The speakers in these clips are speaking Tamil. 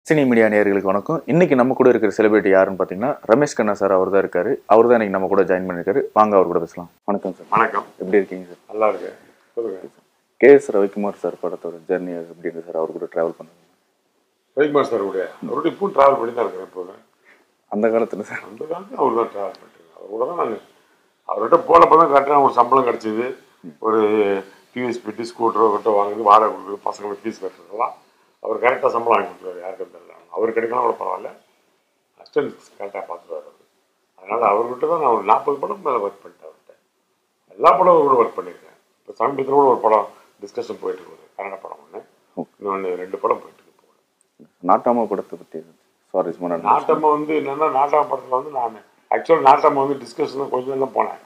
சினி மீடியா நேயர்களுக்கு வணக்கம் இன்னைக்கு நம்ம கூட இருக்கிற செலிபிரிட்டி யாருன்னு பார்த்தீங்கன்னா ரமேஷ் கண்ணா சார் அவர் தான் இருக்காரு அவர் தான் இன்னைக்கு நம்ம கூட ஜாயின் பண்ணியிருக்காரு வாங்க அவர் கூட பேசலாம் வணக்கம் சார் வணக்கம் எப்படி இருக்கீங்க சார் நல்லா இருக்கு சொல்லுங்க கே எஸ் ரவிக்குமார் சார் படத்தோட ஜெர்னி எப்படி இருக்கு சார் அவர் கூட ட்ராவல் பண்ணுங்க ரவிக்குமார் சார் கூட அவருடைய இப்போ ட்ராவல் பண்ணி தான் இருக்கிறேன் இப்போ அந்த காலத்துல சார் அந்த காலத்தில் அவர் தான் ட்ராவல் பண்ணிட்டு அவர் கூட தான் நான் அவர்கிட்ட போனப்போ தான் கரெக்டாக ஒரு சம்பளம் கிடச்சிது ஒரு டிவிஎஸ் பெட்டி ஸ்கூட்டரோ கிட்ட வாங்குது வாடகை கொடுக்குறது பசங்களுக்கு ஃபீஸ் கட்டுறதெல்லாம் அவர் கரெக்டாக சம்பளம் வாங்கி கொடுத்துருவாரு யாருக்கு தெரியல அவர் கிடைக்கலாம் கூட பரவாயில்ல அசிஸ்டன்ட் கரெக்டாக பார்த்துருவார் அவர் அதனால் அவர்கிட்ட தான் நான் ஒரு நாற்பது படம் மேலே ஒர்க் பண்ணிட்டேன் அவர்கிட்ட எல்லா படமும் கூட ஒர்க் பண்ணியிருக்கேன் இப்போ சமீபத்தில் கூட ஒரு படம் டிஸ்கஷன் போயிட்டு இருக்குது கன்னட படம் ஒன்று இன்னொன்று ரெண்டு படம் போயிட்டு இருக்கு இப்போ நாட்டாம படத்தை பற்றி சுவாரஸ்யமான நாட்டம்மா வந்து என்னன்னா நாட்டம படத்தில் வந்து நான் ஆக்சுவலாக நாட்டம்மா வந்து டிஸ்கஷன் கொஞ்சம் தான் போனேன்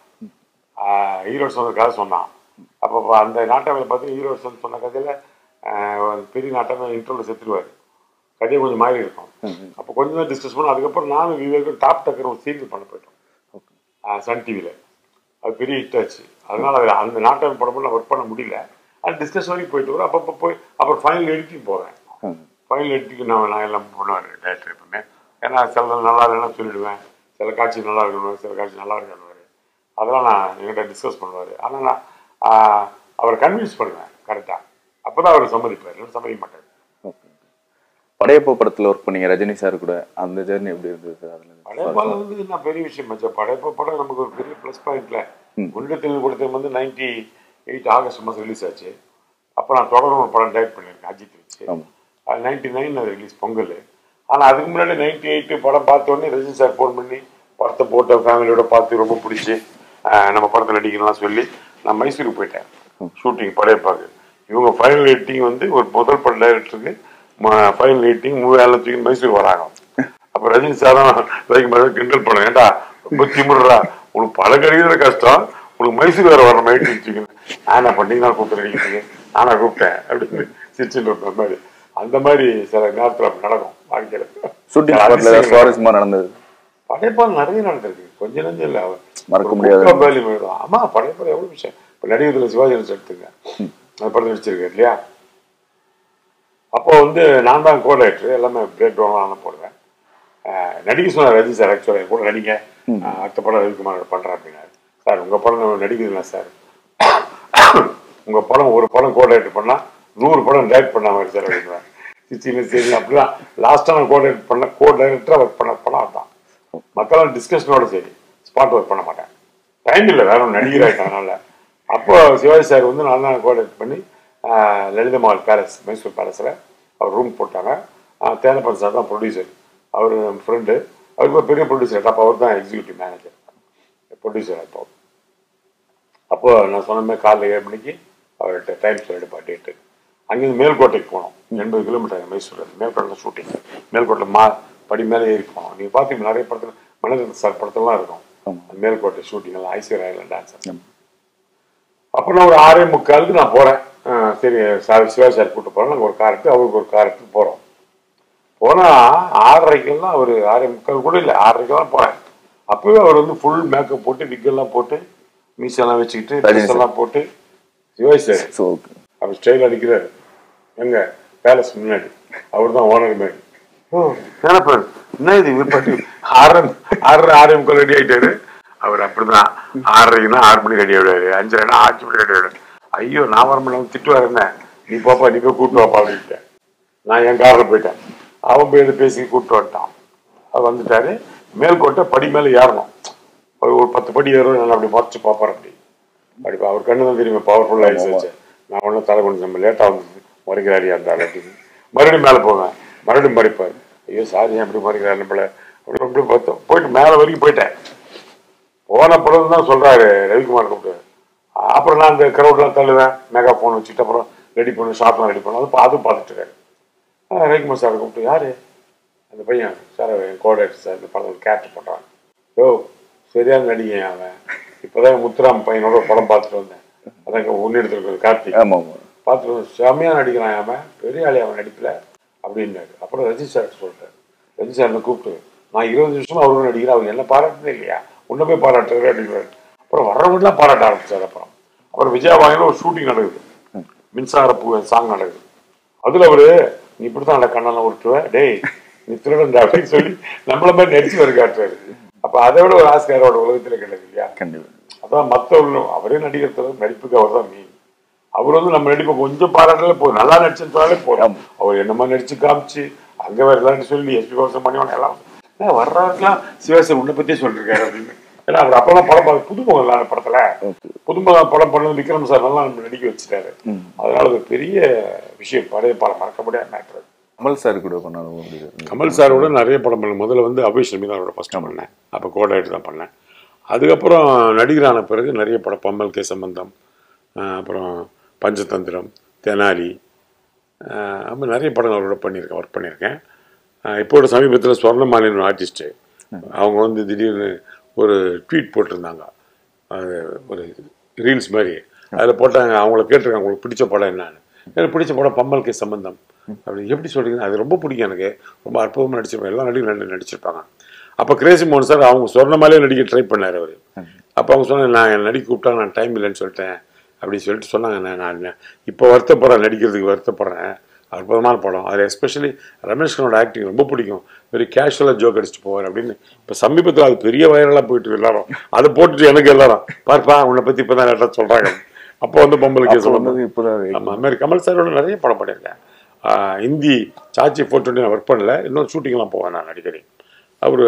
ஹீரோஸ் வந்து கதை சொன்னான் அப்போ அந்த நாட்டமில் பார்த்து ஹீரோஸ் வந்து சொன்ன கதையில் பெரிய நாட்டமே இன்டர்வியூ செத்துருவார் கதையை கொஞ்சம் மாறி இருக்கும் அப்போ கொஞ்சம் தான் டிஸ்கஸ் பண்ணோம் அதுக்கப்புறம் நானும் விவேக்கும் டாப் டக்கர் ஒரு சீரியல் பண்ண போயிட்டோம் ஆஹ் சன் டிவியில் அது பெரிய ஹிட் ஆச்சு அதனால அது அந்த நாட்டகம் படம் நான் ஒர்க் பண்ண முடியல அது டிஸ்கஸ் வரைக்கும் போயிட்டு வரும் அப்பப்போ போய் அப்புறம் ஃபைனல் எடிட்டிங் போவேன் ஃபைனல் எடிட்டிங் நான் நான் எல்லாம் பண்ணுவார் டேரக்டர் எப்பவுமே ஏன்னா சில நல்லா இல்லைன்னா சொல்லிடுவேன் சில காட்சி நல்லா இருக்கணும் சில காட்சி நல்லா இருக்கணும் அதெல்லாம் நான் என்கிட்ட டிஸ்கஸ் பண்ணுவார் ஆனால் நான் ஆஹ், அவரை கன்வின்ஸ் பண்ணுவேன் கரெக்டாக அப்போ தான் அவர் சம்மதிப்பார் இல்லைன்னா சம்மதிக்க மாட்டார் படையப்பா படத்துல ஒர்க் பண்ணீங்க ரஜினி சார் கூட அந்த ஜெர்னி எப்படி இருந்தது சார் அதுல படையப்பால வந்து என்ன பெரிய விஷயம் மச்சான் படையப்பா படம் நமக்கு ஒரு பெரிய ப்ளஸ் பாயிண்ட்ல உன்னிடத்தில் கொடுத்த வந்து நைன்டி எயிட் ஆகஸ்ட் மாதம் ரிலீஸ் ஆச்சு அப்போ நான் தொடர்ந்து ஒரு படம் டைரக்ட் பண்ணியிருக்கேன் அஜித் வச்சு ஆமா. அது நைன்டி நைன் அது ரிலீஸ் பொங்கல் ஆனால் அதுக்கு முன்னாடி நைன்டி எயிட் படம் பார்த்த உடனே ரஜினி சார் ஃபோன் பண்ணி படத்தை போட்ட ஃபேமிலியோட பார்த்து ரொம்ப பிடிச்சி ஆஹ், நம்ம படத்தில் நடிக்கணும்லாம் சொல்லி நான் மைசூருக்கு போயிட்டேன் ஷூட்டிங் படையப்பாக்கு இவங்க ஃபைனல் எடிட்டிங் வந்து ஒரு முதல் படம் டைரக்டருக்கு ஃபைனல் எடிட்டிங் மூணு வேலை தூக்கி மைசூர் வராங்க அப்ப ரஜினி சார் தான் ரவிக்குமார் கிண்டல் பண்ண ஏன்டா ரொம்ப திமுறா உனக்கு பல கழிவுற கஷ்டம் உனக்கு மைசூர் வேற வர மாதிரி வச்சுக்கணும் நானா பண்ணீங்கன்னா கூப்பிட்டு நடிக்கிறீங்க நானா கூப்பிட்டேன் அப்படின்னு சிரிச்சுட்டு இருப்பேன் மாதிரி அந்த மாதிரி சில நேரத்துல அப்படி நடக்கும் வாழ்க்கையில ஷூட்டிங் சில ஸ்பாட்ல அதிசயங்கள் சுவாரஸ்யமா நடந்தது படைப்பால் நிறைய நடந்திருக்கு கொஞ்ச நஞ்சம் இல்ல மறக்க ஒரு முடியாத புக்கா வேலி போயிடும் ஆமா படைப்பால் எவ்வளவு விஷயம் இப்ப நடிகர்ல சிவாஜி கணேசன் எடுத்துங்க அந்த படம் நடிச்சிருக்காரு இல்லையா அப்போ வந்து நான் தான் கோ ரைட்டர் எல்லாமே பிரேக் டவுன் நான் போடுவேன் அஹ் நடிக்க சொன்னார் ரஜினி சார் ஆக்சுவலாக கூட நடிங்க அஹ் அடுத்த படம் ரவிக்குமார் பண்ணுறேன் அப்படின்னாரு சார் உங்க படம் நடிக்குதுங்களா சார் உங்க படம் ஒரு படம் கோ ரைட்டர் பண்ணா நூறு படம் டைரக்ட் பண்ண மாதிரி சார் அப்படின்றார் சிச்சியில் சரி அப்படிதான் லாஸ்ட்டாக நான் கோ டைரக்ட் பண்ண கோ டைரக்டராக ஒர்க் பண்ண படம் அதுதான் மக்களால் டிஸ்கஷனோட சரி ஸ்பாட் ஒர்க் பண்ண மாட்டேன் டைம் இல்லை வேற ஒன்று நடிகர் ஆகிட்டேன் அதனால அப்போ சிவாஜி சார் வந்து நான் தான் கோஆர்டினேட் பண்ணி ஆஹ், லலிதமால் பேலஸ் மைசூர் பேலஸில் அவர் ரூம் போட்டாங்க ஆஹ், தேனப்பன் சார் தான் ப்ரொடியூசர் அவர் ஃப்ரெண்டு அவருக்கு ஒரு பெரிய ப்ரொடியூசர் அப்போ அவர் தான் எக்ஸிக்யூட்டிவ் மேனேஜர் ப்ரொடியூசர் அப்போ அப்போ நான் சொன்ன மாதிரி காலைல ஏழு மணிக்கு அவர்கிட்ட டைம் சொல்லிடுப்பா டேட்டு அங்கேருந்து மேல்கோட்டைக்கு போனோம் எண்பது கிலோமீட்டர் மைசூர் மேல்கோட்டில் ஷூட்டிங் மேல்கோட்டில் மா படி மேலே ஏறி போனோம் நீங்கள் பார்த்தீங்கன்னா நிறைய படத்தில் மனிதன் சார் படத்துலலாம் இருக்கும் அந்த மேல்கோட்டை ஷூட்டிங் எல்லாம் ஐஸ்வர்யா ஐலண்ட் டான்ஸ் அப்போ நான் ஒரு ஆறே முக்காலுக்கு நான் போகிறேன் சரி சார் சிவாஜி சார் கூப்பிட்டு போகிறோம் நாங்கள் ஒரு கார் எடுத்து அவருக்கு ஒரு கார் எடுத்து போகிறோம் போனால் ஆறரைக்கெல்லாம் அவர் ஆறே முக்கால் கூட இல்லை ஆறரைக்கெல்லாம் போகிறேன் அப்போவே அவர் வந்து ஃபுல் மேக்கப் போட்டு விக்கெல்லாம் போட்டு மீசெல்லாம் வச்சுக்கிட்டு ரஜினி dress எல்லாம் போட்டு சிவாஜி சார் ஸோ அவர் ஸ்டைல் அடிக்கிறாரு எங்க பேலஸ் முன்னாடி அவர் தான் ஓனர் மாதிரி ஓ நினைப்பாரு என்ன இது இவர் பாட்டு ஆறரை ஆறரை ஆறரை முக்கால் ரெடி ஆயிட்டாரு அவர் அப்படிதான் ஆறரைக்குன்னா ஆறு மணி ரெடி ஆயிடுவாரு அஞ்சரைனா அஞ்சு மணி ரெடி ஆயிடுவாரு ஐயோ நான் வர முடியல திட்டுவாரு என்ன நீ பாப்பா நீ போய் கூட்டு வாப்பா அப்படின்ட்டேன் நான் என் காரில் போயிட்டேன் அவன் போய் எது பேசி கூப்பிட்டு வந்துட்டான் அவர் வந்துட்டாரு மேல்கோட்டை படி மேலே ஏறணும் அவர் ஒரு பத்து படி ஏறும் நான் அப்படி மறைச்சு பார்ப்பார் அப்படி அப்படி பா- அவர் கண்ணு தான் தெரியுமா பவர்ஃபுல் ஆயிடுச்சு வச்சு நான் ஒன்றும் தலை கொஞ்சம் நம்ம லேட்டாக வந்து மறைக்கிறாரியா இருந்தாலும் அப்படின்னு மறுபடியும் மேலே போவேன் மறுபடியும் மறைப்பார் ஐயோ சாரி ஏன் இப்படி மறைக்கிறார் நம்மள அப்படி அப்படி பார்த்தோம் போயிட்டு மேலே வரைக்கும் போயிட்டேன் போன பிறகு தான் சொல்றாரு ரவிக்குமார் கூப்பிட்டு அப்புறம் நான் அந்த க்ரௌட்லாம் தள்ளுவேன் மெகா ஃபோன் வச்சுட்டு அப்புறம் ரெடி பண்ணி ஷாப்லாம் ரெடி பண்ண அது பா- அதுவும் பார்த்துட்டு இருக்காரு ஆ, ரவிக்குமார் சார் கூப்பிட்டு யாரு அந்த பையன் சார் என் கோஆர்டினேட்டர் சார் இந்த படத்தில் கேரக்டர் பண்ணுறான் யோ சரியான நடிகை அவன் இப்போதான் முத்துராம் பையனோட ஒரு படம் பார்த்துட்டு வந்தேன் அதான் ஒன்று கார்த்திக் ஆமா ஆமா பார்த்துட்டு வந்து செம்மையாக நடிக்கிறான் அவன் பெரிய ஆளி அவன் நடிப்பில் அப்படின்னாரு அப்புறம் ரஜினி சார் சொல்லிட்டாரு ரஜினி சார் கூப்பிட்டு நான் இருபது நிமிஷம் அவரும் நடிக்கிறேன் அவங்க என்ன பாராட்டுனே இல்லையா உன்னை போய் பாராட்டுறாரு அப்படிங்கிறாரு அப்புறம் வர்றவங்கலாம் பாராட்ட ஆரம்பிச்சார் அப்புறம் அப்புறம் விஜயவாயில ஒரு ஷூட்டிங் நடக்குது மின்சார பூ சாங் நடக்குது அதுல அவரு நீ இப்படித்தான் அந்த கண்ணெல்லாம் உருட்டுவ டேய் நீ திருடன்டா அப்படின்னு சொல்லி நம்மள மாதிரி நடிச்சு வர காட்டுறாரு அப்ப அதை விட ஒரு ஆஸ்காரோட உலகத்துல கிடையாது இல்லையா கண்டிப்பா அதான் மத்தவர்களும் அவரே நடிகர் தவிர நடிப்புக்கு அவர் தான் மீன் அவர் வந்து நம்ம நடிப்பை கொஞ்சம் பாராட்டல போதும் நல்லா நடிச்சுன்னு சொன்னாலே போதும் அவர் என்னமா நடிச்சு காமிச்சு அங்க வேற எல்லாம் சொல்லி எஸ்பி கோசம் பண்ணி எல்லாம் ஏன் வர்றவருக்கெல்லாம் சிவசன் உன்னை பத்தியே சொல்லிருக்காரு அப்படின்னு ஏன்னா அவர் அப்பெல்லாம் படம் பார்த்து புதுமுகம் இல்லை அந்த படத்துல ஓகே புதுமுகம் படம் பண்ணது விக்ரம் சார் நல்லா நம்ம நடிக்க வச்சுட்டாரு ம். அதனால அது பெரிய விஷயம் பழைய படம் மறக்க முடியாத ஆக்டர் கமல் சார் கூட பண்ண அனுபவம் எப்படி சார் கமல் சாரோட நிறைய படம் பண்ணேன் முதல்ல வந்து அபிஷ் மீனாரோட ஃபர்ஸ்ட் பண்ணேன் அப்போ கோடாயிட்டு தான் பண்ணேன் அதுக்கப்புறம் நடிகரான பிறகு நிறைய படம் பம்மல் கே சம்பந்தம் ஆஹ் அப்புறம் பஞ்சதந்திரம் தெனாலி ஆஹ் அப்ப நிறைய படங்கள் அவரோட பண்ணியிருக்கேன் ஒர்க் பண்ணியிருக்கேன் ஆஹ் இப்போட சமீபத்தில் ஸ்வர்ணமாலின் ஆர்டிஸ்ட்டு அவங்க வந்து திடீர்னு ஒரு ட்வீட் போட்டிருந்தாங்க அது ஒரு ரீல்ஸ் மாதிரி அதில் போட்டாங்க அவங்கள கேட்டிருக்காங்க உங்களுக்கு பிடிச்ச படம் என்னன்னு எனக்கு பிடிச்ச படம் பம்மல் கே சம்பந்தம் அப்படி எப்படி சொல்றீங்க அது ரொம்ப பிடிக்கும் எனக்கு ரொம்ப அற்புதமாக நடிச்சிருப்பாங்க எல்லா நடிகரும் நடி- நடிச்சிருப்பாங்க அப்போ கிரேசி மோகன் சார் அவங்க சொர்ணமாலே நடிக்க ட்ரை பண்ணார் அவர் அப்போ அவங்க சொன்னாங்க நான் என்னை நடிக்க கூப்பிட்டா நான் டைம் இல்லைன்னு சொல்லிட்டேன் அப்படின்னு சொல்லிட்டு சொன்னாங்க நான் நான் இப்போ வருத்தப்படுறேன் நடிக்கிறதுக்கு வருத்தப்படுறேன் அற்புதமான படம் அதில் எஸ்பெஷலி ரமேஷ் கண்ணோட ஆக்டிங் ரொம்ப பிடிக்கும் வெரி கேஷுவலாக ஜோக் அடிச்சுட்டு போவார் அப்படின்னு இப்போ சமீபத்தில் அது பெரிய வைரலாக போயிட்டு இருக்கு எல்லாரும் அதை போட்டுட்டு எனக்கு எல்லாரும் பார்ப்பா உன்னை பற்றி இப்போ தான் லேட்டாக சொல்கிறாங்க அப்போ வந்து பொம்பளை கேஸ் அப்போ வந்தது இப்போதான் ஆமாம் அது மாதிரி கமல் சாரோட நிறைய படம் பண்ணியிருக்கேன் ஆஹ் ஹிந்தி சாச்சி ஃபோர் டுவெண்ட்டி நான் ஒர்க் பண்ணல இன்னும் ஷூட்டிங்லாம் போவேன் நான் அடிக்கடி அவர்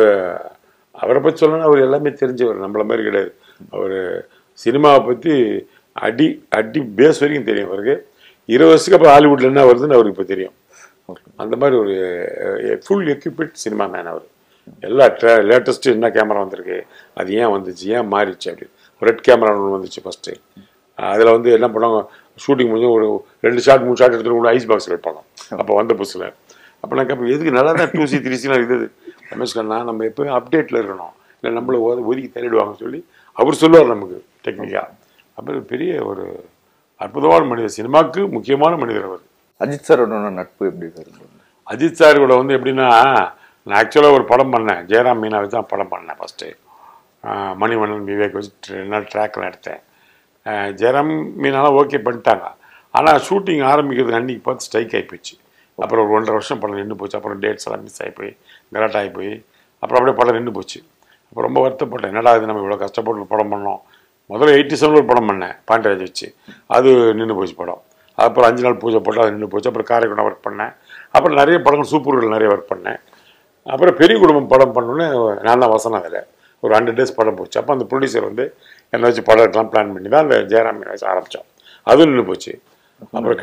அவரை பற்றி சொல்லணும்னா அவர் எல்லாமே தெரிஞ்சவர் நம்மள மாதிரி கிடையாது அவர் சினிமாவை பற்றி அடி அடி பேஸ் வரைக்கும் தெரியும் அவருக்கு இருபது வருஷத்துக்கு அப்புறம் ஹாலிவுட்ல என்ன வருதுன்னு அவருக்கு இப்போ தெரியும் அந்த மாதிரி ஒரு ஃபுல் எக்யூப்மெண்ட் சினிமா மேன் அவர் எல்லா லேட்டஸ்ட்டு என்ன கேமரா வந்திருக்கு அது ஏன் வந்துச்சு ஏன் மாறிச்சு அப்படி ரெட் கேமரா ஒன்று வந்துச்சு ஃபஸ்ட்டு அதில் வந்து என்ன பண்ணுவாங்க ஷூட்டிங் முடிஞ்சு ஒரு ரெண்டு ஷாட் மூணு ஷாட் எடுத்துட்டு கூட ஐஸ் பாக்ஸில் வைப்பாங்க அப்போ வந்த புதுசில் அப்போ நான் கேட்பேன் எதுக்கு நல்லா தான் டூ சி த்ரீ சிலாம் இருக்குது ரமேஷ் கண்ணா நம்ம எப்போயும் அப்டேட்டில் இருக்கணும் இல்லை நம்மளை ஒது- ஒதுக்கி தள்ளிடுவாங்கன்னு சொல்லி அவர் சொல்லுவார் நமக்கு டெக்னிக்காக அப்புறம் பெரிய ஒரு அற்புதமான மனிதர் சினிமாவுக்கு முக்கியமான மனிதர் அவர் அஜித் சாரோட நட்பு எப்படி சார் இருந்தது? அஜித் சார் கூட வந்து எப்படின்னா நான் ஆக்சுவலாக ஒரு படம் பண்ணேன் ஜெயராம் மீனா வச்சு தான் படம் பண்ணேன் ஃபஸ்ட்டு மணிவண்ணன் விவேக் வச்சு ரெண்டு நாள் ட்ராக்ல எடுத்தேன் ஆஹ் ஜெயராம் மீனாலாம் ஓகே பண்ணிட்டாங்க ஆனால் ஷூட்டிங் ஆரம்பிக்கிறது அன்னைக்கு பார்த்து ஸ்ட்ரைக் ஆகி போச்சு அப்புறம் ஒரு ஒன்றரை வருஷம் படம் நின்று போச்சு அப்புறம் டேட்ஸ் எல்லாம் மிஸ் ஆகி போய் கலாட் ஆகி போய் அப்புறம் அப்படியே படம் நின்று போச்சு அப்போ ரொம்ப வருத்தப்பட்டேன் என்னடா இது நம்ம இவ்வளோ கஷ்டப்பட்டு ஒரு படம் பண்ணோம் முதல்ல எயிட்டி செவனில் ஒரு படம் பண்ணேன் பாண்டியராஜ் வச்சு அது நின்று போச்சு படம் அப்புறம் அஞ்சு நாள் பூஜை போட்டு அது நின்று போச்சு அப்புறம் காரைக்குடம் ஒர்க் பண்ணேன் அப்புறம் நிறைய படங்கள் சூப்பர்கள் நிறைய ஒர்க் பண்ணேன் அப்புறம் பெரிய குடும்பம் படம் பண்ணோன்னே நான் தான் வசனம் அதில் ஒரு ஹண்ட்ரட் டேஸ் படம் போச்சு அப்போ அந்த ப்ரொடியூசர் வந்து என்னை வச்சு படம் எடுக்கலாம் பிளான் பண்ணி தான் அந்த ஜெயராம் மீனை வச்சு ஆரம்பித்தோம் அதுவும் நின்று போச்சு அப்புறம்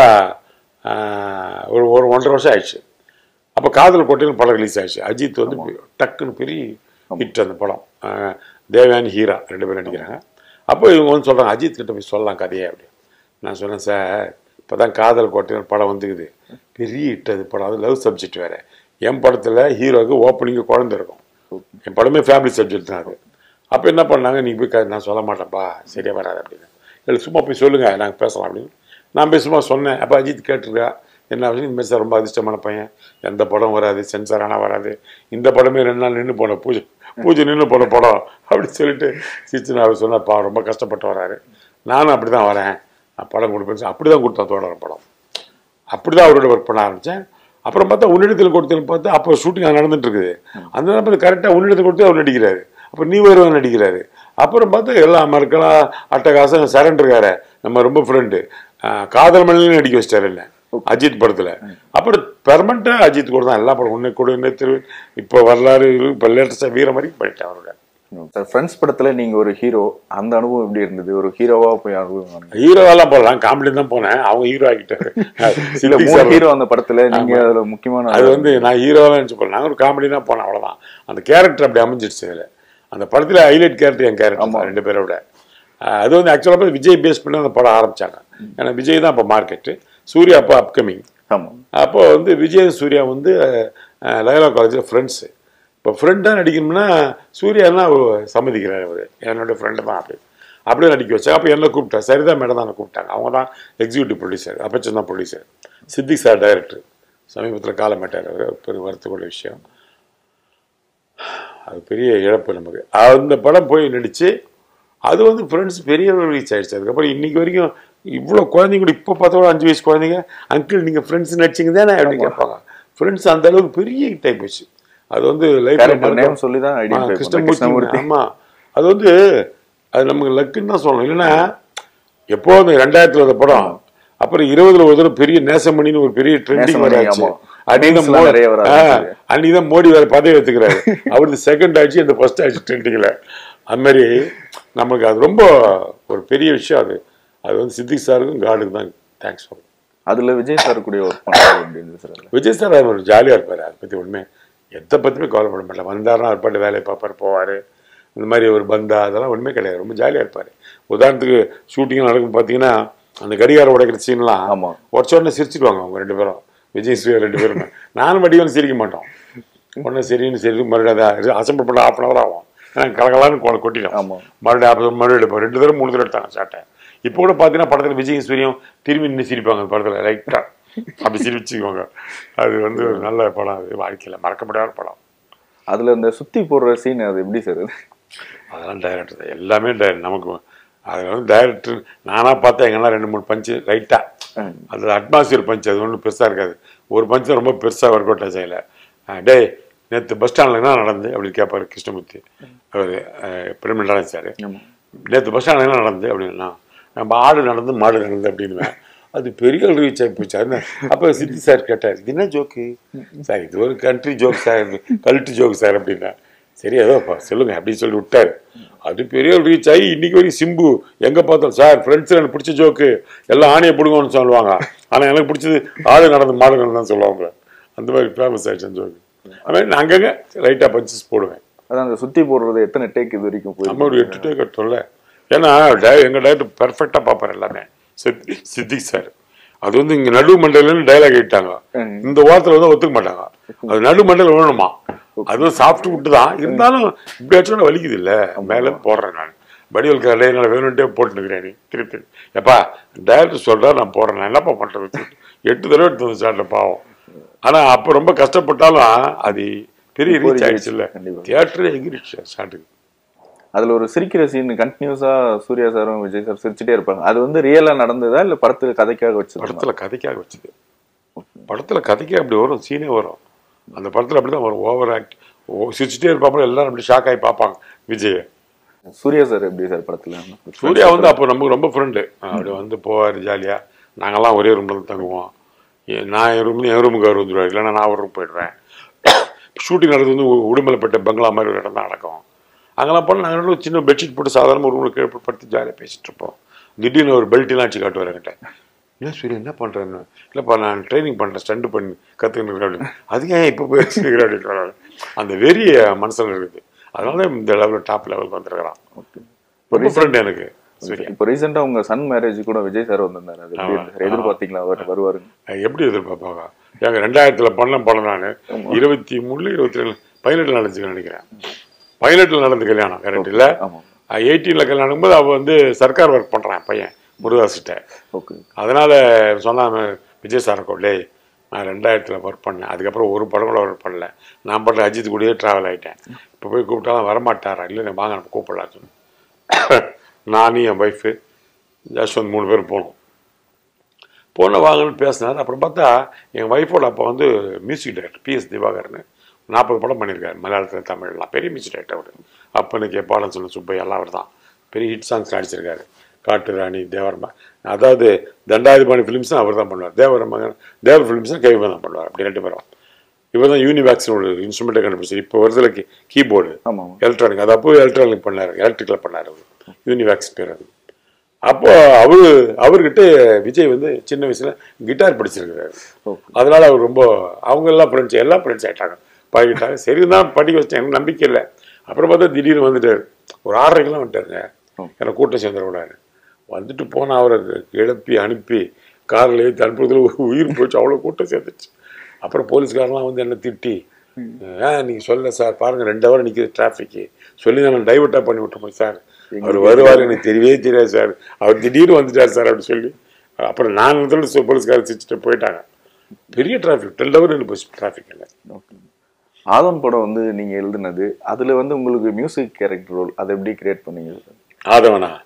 கடைசியாக ஒரு ஒரு ஒன்றரை வருஷம் ஆயிடுச்சு அப்போ காதல் கோட்டையில் படம் ரிலீஸ் ஆயிடுச்சு அஜித் வந்து டக்குன்னு பெரிய ஹிட் அந்த படம் ஆஹ் தேவயானி ஹீரா ரெண்டு பேரும் நடிக்கிறாங்க அப்போ இவங்க வந்து சொல்கிறாங்க அஜித் கிட்ட போய் சொல்லலாம் கதையே அப்படி நான் சொன்னேன் சார் இப்போ தான் காதல் கோட்டையில் படம் வந்துக்குது பெரிய ஹிட் அது படம் அது லவ் சப்ஜெக்ட் வேறு என் படத்தில் ஹீரோவுக்கு ஓப்பனிங்கு குழந்தை இருக்கும் என் படமே ஃபேமிலி சப்ஜெக்ட் தான் அது அப்போ என்ன பண்ணாங்க நீங்கள் போய் க- நான் சொல்ல மாட்டேன்ப்பா சரியா வராது அப்படின்னு இல்லை சும்மா போய் சொல்லுங்கள் நாங்கள் பேசலாம் அப்படின்னு நான் போய் சும்மா சொன்னேன் அப்போ அஜித் கேட்டிருக்கா என்ன ஆச்சு இந்த மாதிரி சார் ரொம்ப அதிர்ஷ்டமான பையன் எந்த படம் வராது சென்சார் ஆனால் வராது இந்த படமே ரெண்டு நாள் நின்று போன பூஜை பூஜை நின்று போன படம் அப்படின்னு சொல்லிட்டு சிரிச்சு அவர் சொன்னாப்பா ரொம்ப கஷ்டப்பட்டு வராரு நானும் அப்படி தான் வரேன் நான் படம் கொடுப்பேன் அப்படி தான் கொடுத்தேன் தோழர் படம் அப்படி தான் அவரோட ஒர்க் பண்ண ஆரம்பித்தேன் அப்புறம் பார்த்தா உன்னிடத்தில் கொடுத்தேன்னு பார்த்தா அப்போ ஷூட்டிங் நடந்துட்டு இருக்குது அந்த நேரத்தில் கரெக்டாக உன்னிடத்தில் கொடுத்து அவர் நடிக்கிறாரு அப்போ நீ வருவன் நடிக்கிறாரு அப்புறம் பார்த்தா எல்லாம் மறக்கலாம் அட்டகாசம் சரண்டருக்கார நம்ம ரொம்ப ஃப்ரெண்டு காதல் மணிலையும் நடிக்க வச்சிட்டாரு என்ன அஜித் படத்தில் அப்புறம் பெர்மனண்ட்டாக அஜித் கூட தான் எல்லா படம் உன்னை கூட என்ன திரு இப்போ வரலாறு இப்போ லேட்டஸ்டாக வீர மாதிரி பண்ணிட்டேன் அவரோட சார் ஃப்ரெண்ட்ஸ் படத்துல நீங்க ஒரு ஹீரோ அந்த அனுபவம் எப்படி இருந்தது ஒரு ஹீரோவா போய் அனுபவம் ஹீரோவெல்லாம் போடலாம் காமெடி தான் போனேன் அவங்க ஹீரோ ஆகிட்டாரு இல்ல சித்திக் மூணு சார் ஹீரோ அந்த படத்துல நீங்க அதுல முக்கியமான அது வந்து நான் ஹீரோவாக நினச்சி போனேன் நாங்கள் ஒரு காமெடி தான் போனேன் அவ்வளோதான் அந்த கேரக்டர் அப்படி அமைஞ்சிடுச்சு அதில் அந்த படத்தில் ஹைலைட் கேரக்டர் என் கேரக்டர் ரெண்டு பேரோட அஹ் அது வந்து ஆக்சுவலாக விஜய் பேஸ் பண்ணி அந்த படம் ஆரம்பிச்சாங்க ஏன்னா விஜய் தான் அப்போ மார்க்கெட்டு சூர்யா அப்போ அப்கமிங் ஆமா அப்போ வந்து விஜய் சூர்யா வந்து அஹ், லயோலா காலேஜில் ஃப்ரெண்ட்ஸு இப்போ ஃப்ரெண்டாக நடிக்கணும்னா சூர்யானா அவர் சம்மதிக்கிறார் அவர் என்னோட ஃப்ரெண்டு தான் அப்படி அப்படியே நடிக்க வச்சாங்க அப்போ என்ன கூப்பிட்டா சரிதான் மேடம் தான் கூப்பிட்டாங்க அவங்க தான் எக்ஸிக்யூட்டிவ் ப்ரொடியூசர் அப்பச்சன் தான் ப்ரொடியூசர் சித்திக் சார் டைரக்டர் சமீபத்தில் காலமேட்டார் அவர் பெரிய வருத்தக்கூடிய விஷயம் அது பெரிய இழப்பு நமக்கு அந்த படம் போய் நடித்து அது வந்து ஃப்ரெண்ட்ஸ் பெரிய ரீச் ஆயிடுச்சு அதுக்கப்புறம் இன்னைக்கு வரைக்கும் இவ்வளோ குழந்தைங்க கூட இப்போ பார்த்தா கூட அஞ்சு வயசு குழந்தைங்க அங்கிள் நீங்கள் ஃப்ரெண்ட்ஸ் நடிச்சிங்க தானே அப்படின்னு கேட்பாங்க ஃப்ரெண்ட்ஸ் அந்த அளவுக்கு பெரிய ஹிட் ஆகி போச்சு அது வந்து கேரக்டர் லைஃப் நேம் சொல்லி தான் ஐடியா கிருஷ்ணமூர்த்தி ஆமா அது வந்து அது நமக்கு லக்குன்னு தான் சொல்லணும் இல்லைன்னா எப்போ அந்த ரெண்டாயிரத்துல வந்த படம் அப்புறம் இருபதுல ஒரு தடவை பெரிய நேசமணின்னு ஒரு பெரிய ட்ரெண்டிங் நேசமணி, வராச்சு ஆமா. அன்னைக்கு Memes எல்லாம் நிறைய வர ஆரம்பிச்சது. அன்னைக்கு தான் மோடி வேற பதவி எடுத்துக்கிறாரு அவருக்கு செகண்ட் ஆச்சு அந்த ஃபர்ஸ்ட் ஆச்சு ட்ரெண்டிங்ல அது மாதிரி நமக்கு அது ரொம்ப ஒரு பெரிய விஷயம் அது அது வந்து சித்திக் சாருக்கும் காடுக்கு தான் தேங்க்ஸ் சொல்லணும் அதுல விஜய் சார் கூட ஒர்க் பண்றாரு அப்படின்னு சார் அதுல. விஜய் சார் அவர் ஜாலியாக இருப்பார் அதை பற்றி ஒன்றுமே எதை பற்றியுமே கவலைப்பட மாட்டார் வந்தாருன்னா அவர் பாட்டு வேலையை பார்ப்பார் போவார் இந்த மாதிரி ஒரு பந்தா அதெல்லாம் ஒன்றுமே கிடையாது ரொம்ப ஜாலியாக இருப்பார் உதாரணத்துக்கு ஷூட்டிங் நடக்கும் பார்த்தீங்கன்னா அந்த கடிகாரம் உடைக்கிற சீன்லாம் ஆமா. உடச்ச உடனே சிரிச்சுக்குவாங்க அவங்க ரெண்டு பேரும் விஜய் சூர்யா ரெண்டு பேருமே நானும் வடிவம் சிரிக்க மாட்டோம் உடனே சரின்னு சரி மறுபடியும் அதை அசம்பிள் பண்ண ஆஃப் அன் ஹவர் ஆகும் ஏன்னா கலகலான்னு கொ- கொட்டிடும் ஆமா. மறுபடியும் அப்புறம் மறுபடியும் எடுப்போம் ரெண்டு தடவை மூணு தடவை எடுத்தாங்க சாட்டை இப்போ கூட பார்த்தீங்கன்னா படத்தில் விஜய் சூரியம் திரும்பி நின்று சிரிப்பாங்க அந்த படத்தில் லைட்டாக அப்படி சிரிச்சுக்குவாங்க அது வந்து ஒரு நல்ல படம் அது வாழ்க்கையில் மறக்க முடியாத படம் அதுல இந்த சுத்தி போடுற சீன் அது எப்படி சார் அது அதெல்லாம் டைரக்டர் தான் எல்லாமே di- நமக்கு அதில் வந்து டைரக்டர் நானாக பார்த்தா எங்கன்னா ரெண்டு மூணு பஞ்சு லைட்டாக அது அட்மாஸ்பியர் பஞ்ச் அது ஒன்றும் பெருசாக இருக்காது ஒரு பஞ்ச் தான் ரொம்ப பெருசாக ஒர்க் அவுட் ஆச்சு அதில் டேய் நேற்று பஸ் ஸ்டாண்டில் என்ன நடந்து அப்படின்னு கேட்பாரு கிருஷ்ணமூர்த்தி அவர் பிரமிடான சார் ஆமா. நேற்று பஸ் ஸ்டாண்டில் என்ன நடந்து அப்படின்னா நம்ம ஆடு நடந்து மாடு நடந்து அப்படின்னுவேன் அது பெரிய ரீச் ஆகி போச்சு அது அப்போ சித்தி சார் கேட்டார் இது என்ன ஜோக்கு சார் இது ஒரு country joke sir cult joke sir அப்படின்னா சரி ஏதோ பா, சொல்லுங்க அப்படின்னு சொல்லி விட்டாரு அது பெரிய ரீச் ஆகி இன்னைக்கு வரைக்கும் சிம்பு எங்க பார்த்தோம் சார் ஃப்ரெண்ட்ஸ் எனக்கு பிடிச்ச ஜோக்கு எல்லாம் ஆணையை பிடுங்கன்னு சொல்லுவாங்க ஆனா எனக்கு பிடிச்சது ஆடு நடந்து மாடு நடந்து சொல்லுவாங்க அந்த மாதிரி ஃபேமஸ் ஆயிடுச்சு அந்த ஜோக்கு அது மாதிரி அங்கங்க லைட்டா பஞ்சஸ் போடுவேன் அதான் அந்த சுத்தி போடுறது எத்தனை டேக் இது வரைக்கும் நம்ம ஒரு போய் எட்டு டே கட்டோம்ல ஏன்னா டய- எங்க டயரக்டர் பெர்ஃபெக்டா பார்ப்பாரு எல்லாமே சித்தி சித்திக் சார் அது வந்து இங்க நடு மண்டலம் டைலாக் இட்டாங்க ம். இந்த வாரத்துல வந்து ஒத்துக்க மாட்டாங்க அது நடு மண்டலம் வேணுமா அதுவும் சாப்பிட்டு விட்டு தான் இருந்தாலும் இப்படி ஆச்சும் வலிக்குது இல்ல மேல இருந்து போடுறேன் நான் வடிவல் கரையில என்னால வேணும்ட்டே போட்டுனுக்கிறேன் நீ திருப்பி எப்பா டேரக்டர் சொல்றா நான் போடுறேன் நான் என்னப்பா பண்றது எட்டு தடவை எடுத்து வந்து சார்ட்ட பாவம் ஆனா அப்ப ரொம்ப கஷ்டப்பட்டாலும் அது பெரிய இப்போ ரீச் reach ஆயிடுச்சு இல்ல கண்டிப்பா. தியேட்டரே எங்கிருச்சு ஸ்டார்ட்டுக்கு அதுல ஒரு சிரிக்கிற சீன் கண்டினியூஸா சூர்யா சாரும் விஜய் சார் சிரிச்சுட்டே இருப்பாங்க அது வந்து ரியலா நடந்ததா இல்ல படத்துல கதைக்காக வச்சது படத்துல கதைக்காக வச்சது படத்துல கதைக்கே அப்படி வரும் சீனே வரும் அந்த படத்துல அப்படிதான் வரும் ஓவர் ஆக்ட் சிரிச்சுட்டே இருப்பாப்புல எல்லாரும் அப்படி ஷாக் ஆகி பார்ப்பாங்க விஜய் சூர்யா சார் எப்படி சார் படத்துல சூர்யா வந்து அப்போ நமக்கு ரொம்ப ஃப்ரெண்டு அப்படி வந்து போவார் ஜாலியா நாங்கெல்லாம் ஒரே ரூம்ல தான் தங்குவோம் ஏ- நான் என் ரூம்ல என் ரூமுக்கு அவர் வந்துடுவார் இல்லைன்னா நான் ஒரு ரூம் போயிடுவேன் ஷூட்டிங் நடந்தது வந்து உ- உடுமலைப்பேட்டை பங்களா மாதிரி ஒரு இடம் தான் நடக்கும் அங்கெல்லாம் போனால் நாங்கள் ரெண்டு பேரும் சின்ன பெட்ஷீட் போட்டு சாதாரண ஒரு ரூமில் கீழே போட்டு படுத்து ஜாலியாக பேசிட்டு இருப்போம் திடீர்னு ஒரு பெல்ட்லாம் அடிச்சு காட்டுவார் என்கிட்ட என்ன சூரிய என்ன பண்ணுறேன்னு இல்லைப்பா நான் ட்ரைனிங் பண்ணுறேன் ஸ்டண்ட் பண்ணி கற்றுக்கணும் அப்படின்னு அது ஏன் இப்போ போய் வச்சுருக்கிறேன் அப்படின்னு வர்றாரு. அந்த வெறி மனசில் இருக்குது அதனால இந்த லெவலில் டாப் லெவலுக்கு வந்துருக்கிறான் ரொம்ப ஃப்ரெண்ட் எனக்கு சூர்யா இப்போ ரீசெண்டா உங்க சன் மேரேஜ் கூட விஜய் சார் வந்திருந்தாரு அது எப்படி இருந்துச்சு? எதிர்பார்த்தீங்களா அவர் வருவாருன்னு அது எப்படி எதிர்பார்ப்பாங்க எங்க ரெண்டாயிரத்துல பண்ண படம் நான் இருபத்தி மூணு இருபத்தி ரெண்டு பதினெட்டுல நடந்துச்சு நினைக்கிறேன் பதினெட்டுல நடந்த கல்யாணம் கரெக்ட் இல்ல ஆமா எயிட்டீன்ல கல்யாணம் போது அவ வந்து சர்க்கார் ஒர்க் பண்றான் பையன் முருகாசிட்ட ஓகே அதனால சொன்னான் விஜய் சார் டேய் நான் ரெண்டாயிரத்துல ஒர்க் பண்ணேன் அதுக்கப்புறம் ஒரு படம் கூட ஒர்க் பண்ணல நான் பண்ற அஜித் கூடயே டிராவல் ஆயிட்டேன் இப்போ போய் கூப்பிட்டாலும் வரமாட்டாரா இல்லை நான் வாங்க நம்ம கூப்பிடலாம் சொன்னேன் நானும் என் ஒய்ஃபு ஜஸ்வந்த் மூணு பேரும் போனோம் போன வாங்கன்னு பேசினார் அப்புறம் பார்த்தா என் ஒய்ஃபோட அப்பா வந்து மியூசிக் டைரக்டர் பிஎஸ் திவாகர்னு நாற்பது படம் பண்ணியிருக்காரு மலையாளத்தில் தமிழ்லாம் பெரிய மியூசிக் டைரக்டர் அவர் அப்பனுக்கு பாடம் சொன்ன சுப்பையா எல்லாம் அவர் தான் பெரிய ஹிட் சாங்ஸ் நடிச்சிருக்காரு காட்டு ராணி தேவரமா அதாவது தண்டாதிபாணி ஃபிலிம்ஸும் அவர் தான் பண்ணுவார் தேவர மகன் தேவர் ஃபிலிம்ஸும் கைவன் தான் பண்ணுவார் அப்படி ரெண்டு பேரும் இவர் தான் யூனிவேக்ஸ்னு ஒரு இன்ஸ்ட்ருமெண்ட்டை கண்டுபிடிச்சி இப்போ வருதுல கீபோர்டு ஆமா ஆமா எலக்ட்ரானிக் அது அப்போ எலக்ட்ரானிக் பண்ணாரு எலக்ட்ரிக்கல் பண்ணாரு அவர் யூனிவேக்ஸ் பேர் அது அப்போ அவரு அவர்கிட்ட விஜய் வந்து சின்ன வயசுல கிட்டார் படிச்சிருக்கிறாரு ஓகே அதனால அவர் ரொம்ப அவங்க எல்லாம் ஃப்ரெண்ட்ஸ் எல்லாம் ஃப்ரெண்ட்ஸ் ஆயிட்டாங்க பழகிட்டாங்க சரி தான் படிக்க வச்சேன் எனக்கு நம்பிக்கை இல்லை அப்புறம் பார்த்தா திடீர்னு வந்துட்டாரு ஒரு ஆறரைக்கெல்லாம் வந்துட்டாருங்க எனக்கு கூட்டம் சேர்ந்துடக்கூடாது வந்துட்டு போனா அவரை கிளப்பி அனுப்பி காரில் ஏற்றி அனுப்புறதுல உயிர் போச்சு அவ்வளோ கூட்டம் சேர்ந்துச்சு அப்புறம் போலீஸ்காரெல்லாம் வந்து என்ன திட்டி ஆ நீங்கள் சொல்ல சார் பாருங்க ரெண்டு ஹவர் நிற்கிது டிராஃபிக்கு சொல்லி நான் டைவர்ட்டாக பண்ணி விட்டோம் சார் அவர் வருவார் எனக்கு தெரியவே தெரியாது சார் அவர் திடீர்னு வந்துட்டார் சார் அப்படின்னு சொல்லி அப்புறம் நான் வந்து போலீஸ்காரர் சிரிச்சுட்டு போயிட்டாங்க பெரிய டிராஃபிக் டென் ஹவர் நின்று போச்சு டிராஃபிக் இல்லை ஓகே ஆதன் படம் வந்து நீங்க எழுதுனது அதுல வந்து உங்களுக்கு மியூசிக் கேரக்டர் ரோல் அதை எப்படி கிரியேட் பண்ணீங்க சார் ஆதவனா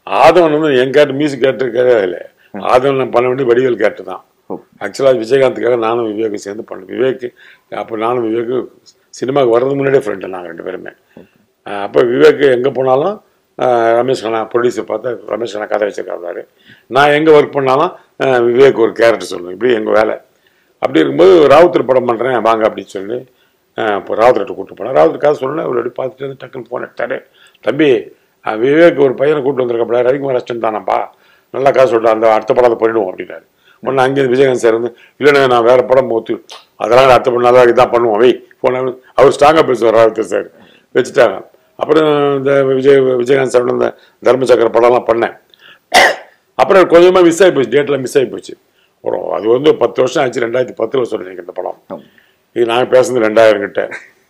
ஆதவன் வந்து என் கேட்டு மியூசிக் கேட்டிருக்கவே இல்லை ஆதவன் நான் பண்ண வேண்டிய வடிவேல் கேட்டு தான் ஆக்சுவலாக விஜயகாந்துக்காக நானும் விவேக்கும் சேர்ந்து பண்ணேன் விவேக் அப்போ நானும் விவேக்கு சினிமாவுக்கு வர்றதுக்கு முன்னாடியே ஃப்ரெண்டு நாங்கள் ரெண்டு பேருமே அஹ் அப்போ விவேக் எங்கே போனாலும் அஹ் ரமேஷ் கண்ணா ப்ரொடியூசர் பார்த்தா ரமேஷ் கண்ணா கதை வச்சிருக்காரு நான் எங்கே ஒர்க் பண்ணாலும் அஹ் விவேக் ஒரு கேரக்டர் சொல்லுவேன் இப்படி எங்கள் வேலை அப்படி இருக்கும்போது ராவுத்தர் படம் பண்ணுறேன் வாங்க அப்படின்னு சொல்லி அஹ் இப்போ ராவுத்தர்கிட்ட கூப்பிட்டு போனேன் ராவுத்தர் கதை சொன்னேன் அவர் அப்படி பார்த்துட்டு வந்து டக்குன்னு ஃபோன் எடுத்தாரு தம்பி அஹ் விவேக் ஒரு பையனை கூப்பிட்டு வந்திருக்கப்பல ரவிக்குமார் அஸ்டன் தானப்பா நல்லா காசு சொல்லிட்டு அந்த அடுத்த படத்தை பண்ணிடுவோம் அப்படின்னாரு ஒன்று அங்கேருந்து விஜயகாந்த் சார் வந்து இல்லைண்ணே நான் வேற படம் போத்து அதெல்லாம் அடுத்த படம் நல்லா இதான் பண்ணுவோம் வை போன அவர் ஸ்ட்ராங்காக பேசுவார் ராவுத்தர் சார் வச்சுட்டாங்க அப்புறம் இந்த விஜய் விஜயகாந்த் சார் இந்த தர்மசக்கர படம்லாம் பண்ணேன் அப்புறம் கொஞ்சமாக மிஸ் ஆகி போச்சு டேட்டில் மிஸ் ஆகி போச்சு அப்புறம் அது வந்து பத்து வருஷம் ஆச்சு ரெண்டாயிரத்தி பத்தில் சொன்னேன் இந்த படம் இது நாங்கள் பேசுனது ரெண்டாயிரம் கிட்ட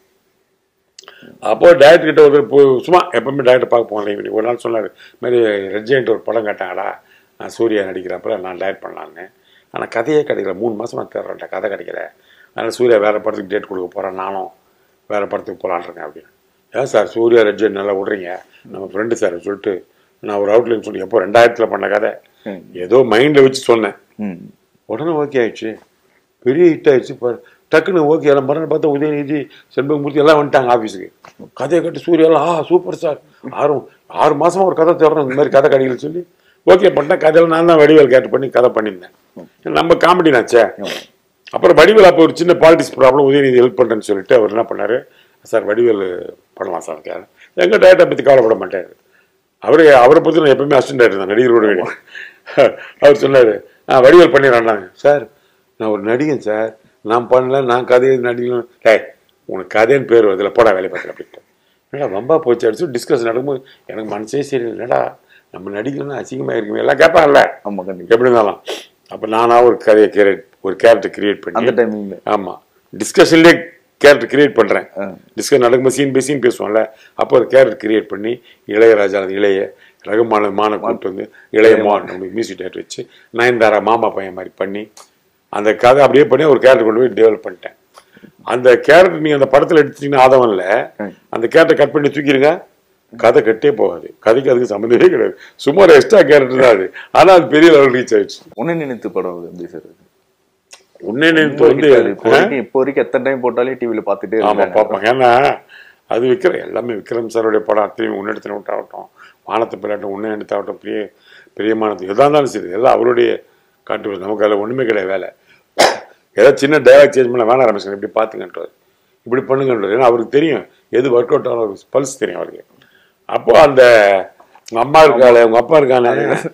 அப்போ டேரக்டர் கிட்ட ஒரு போ சும்மா எப்பவுமே டேரக்டர் பார்க்க போகல இவனி ஒரு நாள் சொன்னார் மாதிரி ரெட்ஜென்ட் ஒரு படம் கேட்டாங்களா நான் சூர்யா நடிக்கிறப்ப நான் டைரக்ட் பண்ணலான்னு ஆனால் கதையே கிடைக்கல மூணு மாசமா தேடுறேன்டா கதை கிடைக்கல அதனால் சூர்யா வேறு படத்துக்கு டேட் கொடுக்க போகிறேன் நானும் வேறு படத்துக்கு போகலான் இருக்கேன் அப்படின்னு ஏன் சார் சூர்யா ரெட்ஜென்ட் நல்லா விட்றீங்க நம்ம ஃப்ரெண்டு சார் சொல்லிட்டு நான் ஒரு அவுட்லைன் சொல்லி எப்போ ரெண்டாயிரத்தில் பண்ண கதை ம். ஏதோ மைண்டில் வச்சு சொன்னேன் ம் உடனே ஓகே ஆயிடுச்சு பெரிய ஹிட் ஆயிடுச்சு இப்போ டக்குன்னு ஓகே எல்லாம் மறுநாள் பார்த்தா உதயநிதி செண்பகமூர்த்தி எல்லாம் வந்துட்டாங்க ஆஃபீஸுக்கு கதையை கட்டி சூர்யாலாம் ஆ சூப்பர் சார் ஆறு ஆறு மாசமா ஒரு கதை தேடுறோம் இந்த மாதிரி கதை கிடைக்கல சொல்லி ஓகே பண்ணிட்டேன் கதையில் நான் தான் வடிவேல் கேட்டு பண்ணி கதை பண்ணியிருந்தேன் நம்ம காமெடி நாச்சே அப்புறம் வடிவேல் அப்போ ஒரு சின்ன பாலிட்டிக்ஸ் ப்ராப்ளம் உதயநிதி ஹெல்ப் பண்ணுறேன்னு சொல்லிட்டு அவர் என்ன பண்ணாரு சார் வடிவேல் பண்ணலாம் சார் கேட்க எங்கள் டேரக்டரை பற்றி கவலைப்பட மாட்டார் அவரு அவரை பற்றி நான் எப்பவுமே அசிஸ்டன்ட் டேரக்டர் தான் நடிகரோட கிடையாது அவர் சொன்னார் நான் வடிவேல் பண்ணிடுறாங்க சார் நான் ஒரு நடிகன் சார் நான் பண்ணல நான் கதையை நடிகணும் டேய் உனக்கு கதைன்னு பேர் அதில் போடா வேலை பார்க்கல அப்படின்ட்டு என்னடா ரொம்ப போச்சு அடிச்சு டிஸ்கஸ் நடக்கும்போது எனக்கு மனசே சரி இல்லைடா நம்ம நடிக்கணும்னா அசிங்கமாக இருக்குமே எல்லாம் கேட்பாங்கல்ல ஆமா கண்டிப்பா எப்படி இருந்தாலும் அப்போ நானா ஒரு கதையை கிரியேட் ஒரு கேரக்டர் கிரியேட் அந்த பண்ணி டைமிங்ல ஆமா டிஸ்கஷன்லேயே கேரக்டர் கிரியேட் பண்றேன் ஆ. டிஸ்கஸ் நடக்கும்போது சீன் பை சீன் பேசுவோம்ல அப்போ ஒரு கேரக்டர் கிரியேட் பண்ணி இளையராஜா அந்த இளைய ரகுமான மான கூப்பிட்டு வந்து இளைய மான் மியூசிக் டேரக்டர் வச்சு நயன்தாரா மாமா பையன் மாதிரி பண்ணி அந்த கதை அப்படியே பண்ணி ஒரு கேரக்டர் கொண்டு போய் டெவலப் பண்ணிட்டேன் அந்த கேரக்டர் நீங்க அந்த படத்துல எடுத்தீங்கன்னா ஆதவன்ல அந்த கேரக்டர் கட் பண்ணி தூக்கிடுங்க கதை கட்டே போகாது கதைக்கு அதுக்கு சம்மந்தமே கிடையாது சும்மா ஒரு எக்ஸ்ட்ரா கேரக்டர் தான் அது ஆனா அது பெரிய லெவல் ரீச் ஆயிடுச்சு உன்னை நினைத்து படம் அது எப்படி சார் இருக்கு? உன்னே நினைத்து ரொம்ப வந்து hit அது. இப்போ வரைக்கும் இப்போ வரைக்கும் எத்தனை டைம் போட்டாலே டிவில பார்த்துட்டே ஆமா இருக்காங்க பார்ப்பாங்க ஏன்னா அது விக்ரம் எல்லாமே விக்ரம் சாருடைய படம் அத்தனையும் உன்னெடுத்து விட்டாகட்டும் வானத்தை பிள்ளாட்டம் உன்னை எடுத்தாகட்டும் பெரிய பிரியமானது எதா இருந்தாலும் சரி எல்லாம் அவருடைய காட்டு நமக்கு அதில் ஒண்ணுமே கிடையாது வேலை ஏதாவது சின்ன டயலாக் சேஞ்ச் பண்ண வேணாம் ரமேஷ் இப்படி பார்த்துங்கன்றார் இப்படி பண்ணுங்கன்றார் ஏன்னா அவருக்கு தெரியும் எது ஒர்க் அவுட் ஆகும் பல்ஸ் தெரியும் அவருக்கு அப்போ அந்த உங்க அம்மா இருக்காளே உங்க அப்பா இருக்கானே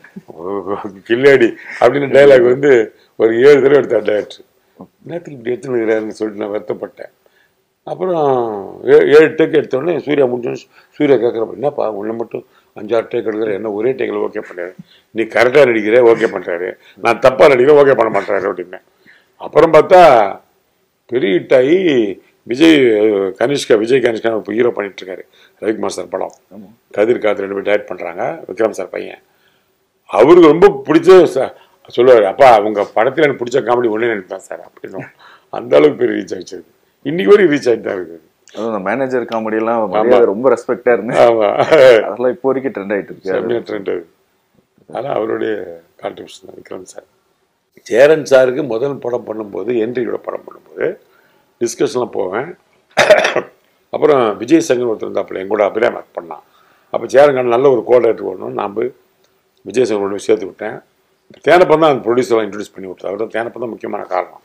கில்லாடி அப்படின்னு டைலாக் வந்து ஒரு ஏழு தடவை எடுத்தார் டேரக்டர் என்னத்துக்கு இப்படி எடுத்துன்னு சொல்லிட்டு நான் வருத்தப்பட்டேன் அப்புறம் ஏ- ஏழு டேக் எடுத்தோடனே சூர்யா முடிஞ்சோன்னு சூர்யா கேட்குறப்ப என்னப்பா உன்னை மட்டும் அஞ்சாறு டேக் எடுக்கிற என்ன ஒரே டேக்கில் ஓகே பண்ணாரு நீ கரெக்டாக நடிக்கிற ஓகே பண்ணுறாரு நான் தப்பாக நடிக்கிறேன் ஓகே பண்ண மாட்டாரு அப்படின்னு அப்புறம் பார்த்தா பெரிய ஹிட் ஆகி விஜய் அஹ், கனிஷ்கா விஜய் கனிஷ்கா இப்போ ஹீரோ பண்ணிட்டு இருக்காரு ரவிக்குமார் சார் படம் கதிர் காத்து ரெண்டு பேர் டைரக்ட் பண்ணுறாங்க விக்ரம் சார் பையன் அவருக்கு ரொம்ப பிடிச்ச ச- சொல்லுவார் அப்பா உங்க படத்தில் எனக்கு பிடிச்ச காமெடி ஒன்றே நினைப்பேன் சார் அப்படின்னு அந்த அளவுக்கு பெரிய ரீச் ஆயிடுச்சு அது. இன்னைக்கு வரைக்கும் ரீச் ஆகிட்டு தான் இருக்குது அதுவும் அந்த மேனேஜர் காமெடி எல்லாம் மரியாதை ரொம்ப ரெஸ்பெக்டா இருந்தேன் ஆமா அதெல்லாம் இப்போ வரைக்கும் ட்ரெண்ட் ஆயிட்டு இருக்கு அது செம்மையா ட்ரெண்ட் அது அதெல்லாம் அவருடைய கான்ட்ரிபியூஷன் தான் விக்ரம் சார் சேரன் சாருக்கு முதல் படம் பண்ணும்போது என்ட்ரியோட படம் பண்ணும்போது டிஸ்கஷன்லாம் போவேன் அப்புறம் விஜய் சங்கர் ஒருத்தர் இருந்தாப்புல என் கூட அப்படியே ஒர்க் பண்ணான் அப்போ சேரன் நல்ல ஒரு கோஆர்டினேட்டர் வரணும் நான் போய் விஜய் சங்கர் கொண்டு போய் சேர்த்து விட்டேன் தேனப்பன் தான் அந்த ப்ரொடியூசர்லாம் இன்ட்ரடியூஸ் பண்ணி விட்டார் அவர் தான் தேனப்பன் தான் முக்கியமான காரணம்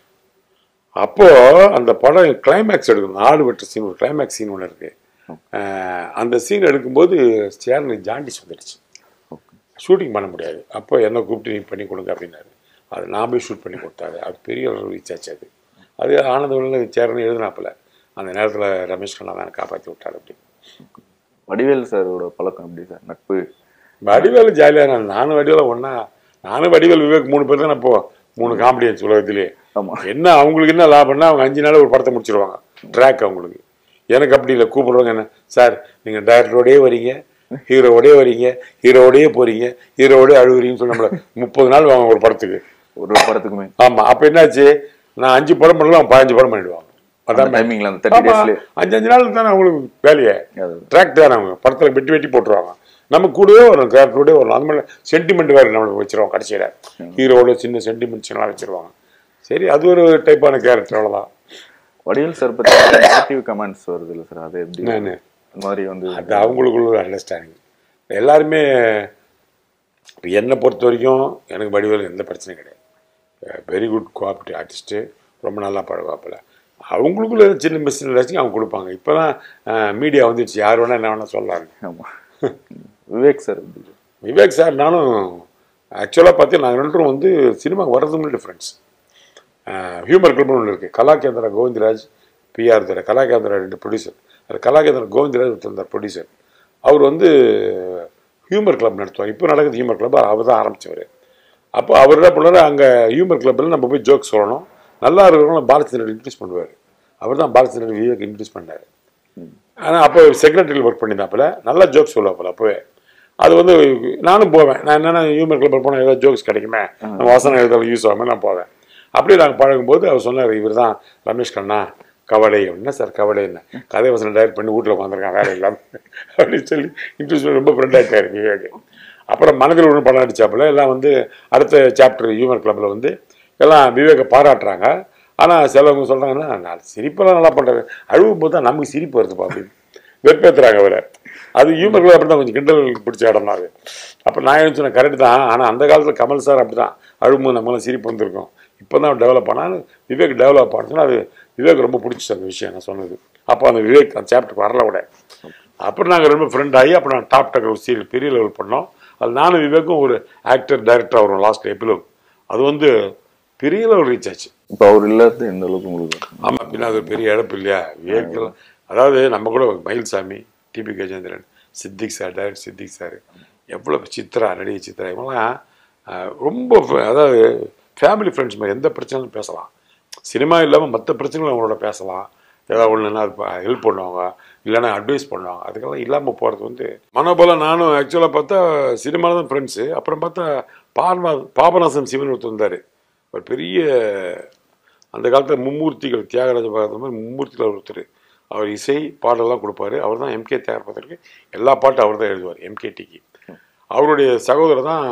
அப்போ அந்த படம் கிளைமேக்ஸ் எடுக்கணும் ஆடு வெட்ட சீன் ஒரு கிளைமேக்ஸ் சீன் ஒன்று இருக்கு அஹ் அந்த சீன் எடுக்கும்போது சேரனுக்கு ஜாண்டிஸ் வந்துடுச்சு ஷூட்டிங் பண்ண முடியாது அப்போ என்ன கூப்பிட்டு நீ பண்ணி கொடுங்க அப்படின்னாரு அது நான் போய் ஷூட் பண்ணி கொடுத்தாரு அது பெரிய ஒரு ரீச் ஆச்சு அது அது ஆனந்தவழியில் சேரன் எழுதினாப்புல அந்த நேரத்தில் ரமேஷ் கண்ணா தான் காப்பாற்றி விட்டார் அப்படின்னு வடிவேல் சாரோட பழக்கம் எப்படி சார் நட்பு வடிவேலு ஜாலியாக நானும் வடிவேல ஒன்றா நானும் வடிவேல் விவேக் மூணு பேர் தான் இப்போ மூணு காமெடியன்ஸ் உலகத்திலேயே ஆமா என்ன அவங்களுக்கு என்ன லாபம்னா அவங்க அஞ்சு நாள் ஒரு படத்தை முடிச்சிருவாங்க ட்ராக் அவங்களுக்கு எனக்கு அப்படி இல்லை கூப்பிடுவாங்க என்ன சார் நீங்கள் டைரக்டரோடயே வரீங்க ஹீரோவோடயே வரீங்க ஹீரோவோடயே போறீங்க ஹீரோவோடய அழுகுறீங்கன்னு சொல்லி நம்மள முப்பது நாள் வாங்க ஒரு படத்துக்கு ஒரு படத்துக்குமே ஆமா அப்ப என்னாச்சு நான் அஞ்சு படம் பண்ணலாம் அவன் பதினஞ்சு படம் பண்ணிடுவாங்க அந்த அதான் டைமிங்ல அந்த தேர்ட்டி ஆமா, டேஸ்ல அஞ்சு அஞ்சு நாள் தானே அவங்களுக்கு வேலையே அது. ட்ராக் தானே அவங்க படத்துல வெட்டி வெட்டி போட்டுருவாங்க நம்ம கூடவே வரும் கேரக்டரோடய வரும் அந்த மாதிரி சென்டிமெண்ட் வேறு நம்மளுக்கு வச்சிருவோம் கடைசியில் ஹீரோட சின்ன சென்டிமெண்ட்ஸ்லாம் வச்சிருவாங்க சரி அது ஒரு டைப்பான கேரக்டர் அவ்வளோதான் வடிவேல் சார் பத்தி நெகட்டிவ் கமெண்ட்ஸ் வருது இல்ல சார் அது எப்படி என்னன்னு இந்த மாதிரி வந்து அது அவங்களுக்குள்ள ஒரு அண்டர்ஸ்டாண்டிங் எல்லாருமே இப்போ என்னை பொறுத்த வரைக்கும் எனக்கு வடிவேல் எந்த பிரச்சனையும் கிடையாது வெரி குட் கோஆப்ரேட்டிவ் ஆர்டிஸ்ட்டு ரொம்ப நல்லா பழகுவாப்பில் அவங்களுக்குள்ள சின்ன மிஸ்டேக் ஏதாச்சும் அவங்க கொடுப்பாங்க இப்போ தான் மீடியா வந்துடுச்சு யார் வேணால் என்ன வேணால் சொல்லலாம் ஆமா விவேக் சார் எப்படி விவேக் சார் நானும் ஆக்சுவலாக பார்த்து நாங்கள் ரெண்டு பேரும் வந்து சினிமாவுக்கு வர்றது முன்னாடி ஃப்ரெண்ட்ஸ் ஹியூமர் கிளப்னு ஒன்று இருக்குது கலாகேந்திரா கோவிந்தராஜ் பிஆர் தர கலாகேந்திரா ரெண்டு ப்ரொடியூசர் அது கலாகேந்திரா கோவிந்தராஜ் ஒருத்தர் ப்ரொடியூசர் அவர் வந்து ஹியூமர் கிளப் நடத்துவார் இப்போ நடக்குது ஹியூமர் கிளப் அவர் தான் ஆரம்பித்தவர் அப்போ அவர் என்ன பண்ணாரு அங்கே ஹியூமர் கிளப்பில் நம்ம போய் ஜோக் சொல்லணும் நல்லா இருக்கிறவங்க பாலச்சந்திரன் இன்ட்ரடியூஸ் பண்ணுவார் அவர் தான் பாலச்சந்திரன் விவேக் இன்ட்ரடியூஸ் பண்ணார் ஆனால் அப்போ செக்ரட்டரியில் ஒர்க் பண்ணியிருந்தாப்புல நல்லா ஜோக்ஸ் சொல்லுவாப்புல அப்போவே அது வந்து நானும் போவேன் நான் என்னென்ன ஹியூமர் கிளப்பில் போனால் ஏதாவது ஜோக்ஸ் கிடைக்குமே நம்ம வசனம் எழுத யூஸ் ஆகாமல் நான் போவேன் அப்படியே நாங்கள் பழகும்போது அவர் சொன்னார் இவர் தான் ரமேஷ் கண்ணா கவலை என்ன சார் கவலை என்ன கதை வசனம் டைரக்ட் பண்ணி வீட்டில் உட்காந்துருக்கான் வேலை இல்லாமல் அப்படின்னு சொல்லி இன்ட்ரெஸ்ட் ரொம்ப ஃப்ரெண்ட் ஆகிட்டார் விவேக் அப்புறம் மனதில் ஒன்று படம் அடிச்சாப்புல எல்லாம் வந்து அடுத்த சாப்டர் ஹியூமர் கிளப்பில் வந்து எல்லாம் விவேகை பாராட்டுறாங்க ஆனால் சிலவங்க சொல்கிறாங்கன்னா நான் சிரிப்பெல்லாம் நல்லா பண்ணுறாரு அழுவும் போது தான் நமக்கு சிரிப்பு வருதுப்பா அப்படின்னு வெறுப்பேற்றுறாங்க அவரை அது ஹியூமர் கிளப் அப்படி தான் கொஞ்சம் கிண்டல் பிடிச்ச இடம் தான் அது அப்போ நான் என்ன சொன்னேன் கரெக்ட் தான் ஆனால் அந்த காலத்தில் கமல் சார் அப்படி தான் அழும்போது நம்மளாம் சிரிப்பு வந்திருக்கோம் இப்போ தான் டெவலப் பண்ணாலும் விவேக் டெவலப் ஆனதுன்னா அது விவேக் ரொம்ப பிடிச்சிச்சு அந்த விஷயம் நான் சொன்னது அப்போ அந்த விவேக் அந்த சாப்டர் வரல கூட அப்புறம் நாங்கள் ரொம்ப ஃப்ரெண்ட் ஆகி அப்புறம் நான் டாப் டக்கர் ஒரு சீரியல் பெரிய லெவல் பண்ணோம் அது நானும் விவேக்கும் ஒரு ஆக்டர் டைரக்டர் வரும் லாஸ்ட் எபிலோக் அது வந்து பெரிய லெவல் ரீச் ஆச்சு இப்போ அவர் இல்லாத எந்த அளவுக்கு உங்களுக்கு ஆமாம் பின்ன அது ஒரு பெரிய இழப்பு இல்லையா விவேக்கெல்லாம் அதாவது நம்ம கூட Mayilsamy TP Gajendran Siddique sir director Siddique sir எவ்வளோ சித்ரா நடிகை சித்ரா இவங்கெல்லாம் அஹ், ரொம்ப ஃப- அதாவது ஃபேமிலி ஃப்ரெண்ட்ஸ் மாதிரி எந்த பிரச்சனையும் பேசலாம் சினிமா இல்லாமல் மற்ற பிரச்சனைகளும் அவங்களோட பேசலாம் ஏதாவது ஒன்றுனா அது ஹெல்ப் பண்ணுவாங்க இல்லைன்னா அட்வைஸ் பண்ணுவாங்க அதுக்கெல்லாம் இல்லாமல் போகிறது வந்து மனோபலம் நானும் ஆக்சுவலாக பார்த்தா சினிமாவில் தான் ஃப்ரெண்ட்ஸு அப்புறம் பார்த்தா பாபனா பாபநாசன் சிவன் ஒருத்தர் இருந்தார் ஒரு பெரிய அந்த காலத்தில் மும்மூர்த்திகள் தியாகராஜ பாகவதர் மாதிரி மும்மூர்த்திகள் ஒருத்தர் அவர் இசை பாடலாம் கொடுப்பாரு அவர் தான் எம்கே தியாகராஜருக்கு எல்லா பாட்டும் அவர் தான் எழுதுவார் எம்கேடிக்கு அவருடைய சகோதரர் தான்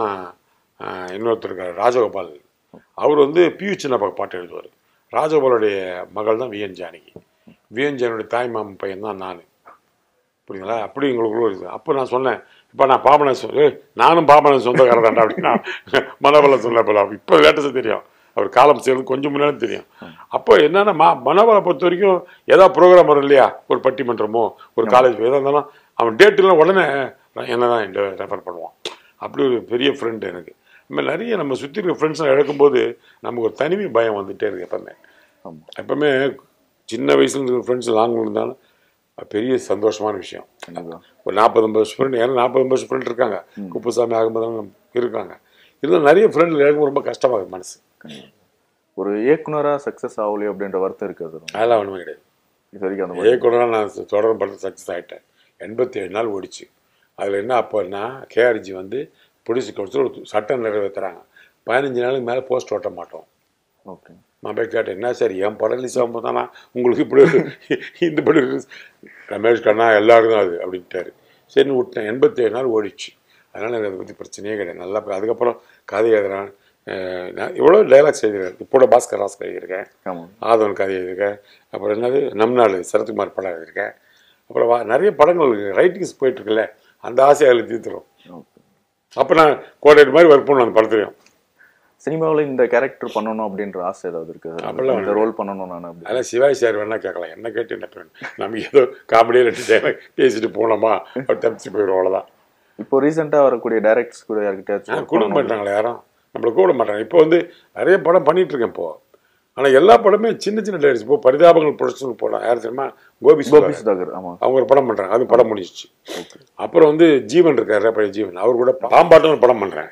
ஆஹ், இன்னொருத்தர் இருக்கார் ராஜகோபால் அவர் வந்து பியு சின்னப்பா பாட்டு எழுதுவார் ராஜகோபாலுடைய மகள் தான் விஎன் ஜானகி விஎன் ஜானகியுடைய தாய் மாமன் பையன் தான் நான் புரியுங்களா அப்படி எங்களுக்குள்ள ஒரு இது அப்போ நான் சொன்னேன் இப்போ நான் பாபனை சொல் ஏய், நானும் பாபனை சொந்தக்காரர் தான்டா அப்படின்னா மனோபலம் சொன்ன போல இப்போ லேட்டஸ்ட் தெரியும் அவர் காலம் சேர்ந்து கொஞ்சம் முன்னாடி தெரியும் அப்போ என்னன்னா மா மனோபலை பொறுத்த வரைக்கும் ஏதாவது ப்ரோக்ராம் வரும் இல்லையா ஒரு பட்டிமன்றமோ ஒரு காலேஜ் எதாக இருந்தாலும் அவன் டேட்டுலாம் உடனே என்ன தான் ரெஃபர் பண்ணுவான் அப்படி ஒரு பெரிய ஃப்ரெண்டு எனக்கு இந்த மாதிரி நிறைய நம்ம சுற்றி இருக்க ஃப்ரெண்ட்ஸை இழக்கும்போது நமக்கு ஒரு தனிமை பயம் வந்துட்டே இருக்கு எப்பவுமே ஆமா எப்பவுமே சின்ன வயசுல இருக்கிற ஃப்ரெண்ட்ஸ் லாங் இருந்தாலும் அது பெரிய சந்தோஷமான விஷயம் கண்டிப்பா ஒரு நாற்பது ஐம்பது ஃப்ரெண்ட் ஏன்னா நாற்பது ஐம்பது ஃப்ரெண்ட் இருக்காங்க குப்புசாமி ஆகும்போதெல்லாம் இருக்காங்க இருந்தாலும் நிறைய ஃப்ரெண்ட் எனக்கு ரொம்ப கஷ்டமாகுது மனசு கண்டிப்பா. ஒரு இயக்குனரா சக்சஸ் ஆகலையோ அப்படின்ற வருத்தம் இருக்காது அதெல்லாம் ஒன்றுமே கிடையாது இது வரைக்கும் அந்த மாதிரி ஏ கூட நான் தொடர்ந்து படத்தில் சக்ஸஸ் ஆகிட்டேன் எண்பத்தி ஏழு நாள் ஓடிச்சு அதில் என்ன அப்போன்னா கேஆர்ஜி வந்து ப்ரொடியூசர் கவுன்சில் ஒரு சட்டம் நிறைவேற்றுறாங்க பதினஞ்சு நாளுக்கு மேலே போஸ்ட் ஓட்ட மாட்டோம் ஓகே நான் போய் கேட்டேன் என்ன சார் என் படம் ரிலீஸ் ஆகும்போது தானா உங்களுக்கு இப்படி ஒரு இந்த படம் release- ரமேஷ் கண்ணா எல்லாரும் தான் அது அப்படின்ட்டாரு சரின்னு விட்டேன் எண்பத்தி ஏழு நாள் ஓடிச்சு அதனால் எனக்கு அதை பற்றி பிரச்சனையே கிடையாது நல்லா போய் அதுக்கப்புறம் கதை எழுதுறேன் அஹ் நான் எவ்வளோ டைலாக்ஸ் எழுதிருக்கேன் இப்போட பாஸ்கர் ராஸ்கர் எழுதியிருக்கேன் ஆமா ஆதவன் கதை எழுதியிருக்கேன் அப்புறம் என்னது நம் நாள் சரத்குமார் படம் எழுதியிருக்கேன் அப்புறம் வா- நிறைய படங்கள் ரைட்டிங்ஸ் போயிட்டுருக்குல்ல அந்த ஆசையை அதில் தீர்த்துரும் ஓகே அப்போ நான் கோடேட் மாதிரி ஒர்க் பண்ணுவேன் அந்த படத்துலையும் சினிமாவுல இந்த கேரக்டர் பண்ணணும் அப்படின்ற ஆசை ஏதாவது இருக்கு அப்படிலாம் இந்த ரோல் பண்ணணும் நான் அப்படி அதெல்லாம் சிவாஜி சார் வேணா கேட்கலாம் என்ன கேட்டு என்ன பண்ணு நம்ம ஏதோ காமெடியாக ரெண்டு டைலாக் பேசிட்டு போனோமா அப்படி தப்பிச்சு போயிடும் அவ்வளோதான் இப்போ ரீசெண்டா வரக்கூடிய டைரக்டர்ஸ் கூட யார்கிட்டயாச்சும் கொடுக்க மாட்டாங்களே யாரும் நம்மளை கூட மாட்டாங்க இப்போ வந்து நிறைய படம் பண்ணிட்டு இருக்கேன் இப்போ ஆனால் எல்லா படமே சின்ன சின்ன டைரக்டர்ஸ் இப்போ பரிதாபங்கள் ப்ரொடக்ஷன் போடலாம் யார் தெரியுமா கோபி கோபி சுதாகர். சுதாகர் ஆமா அவங்க ஒரு படம் பண்ணுறாங்க அது படம் முடிஞ்சிச்சு அப்புறம் வந்து ஜீவன் இருக்காரு பழைய ஜீவன் அவர் கூட பாம்பாட்டம் ஒரு படம் பண்ணுறேன்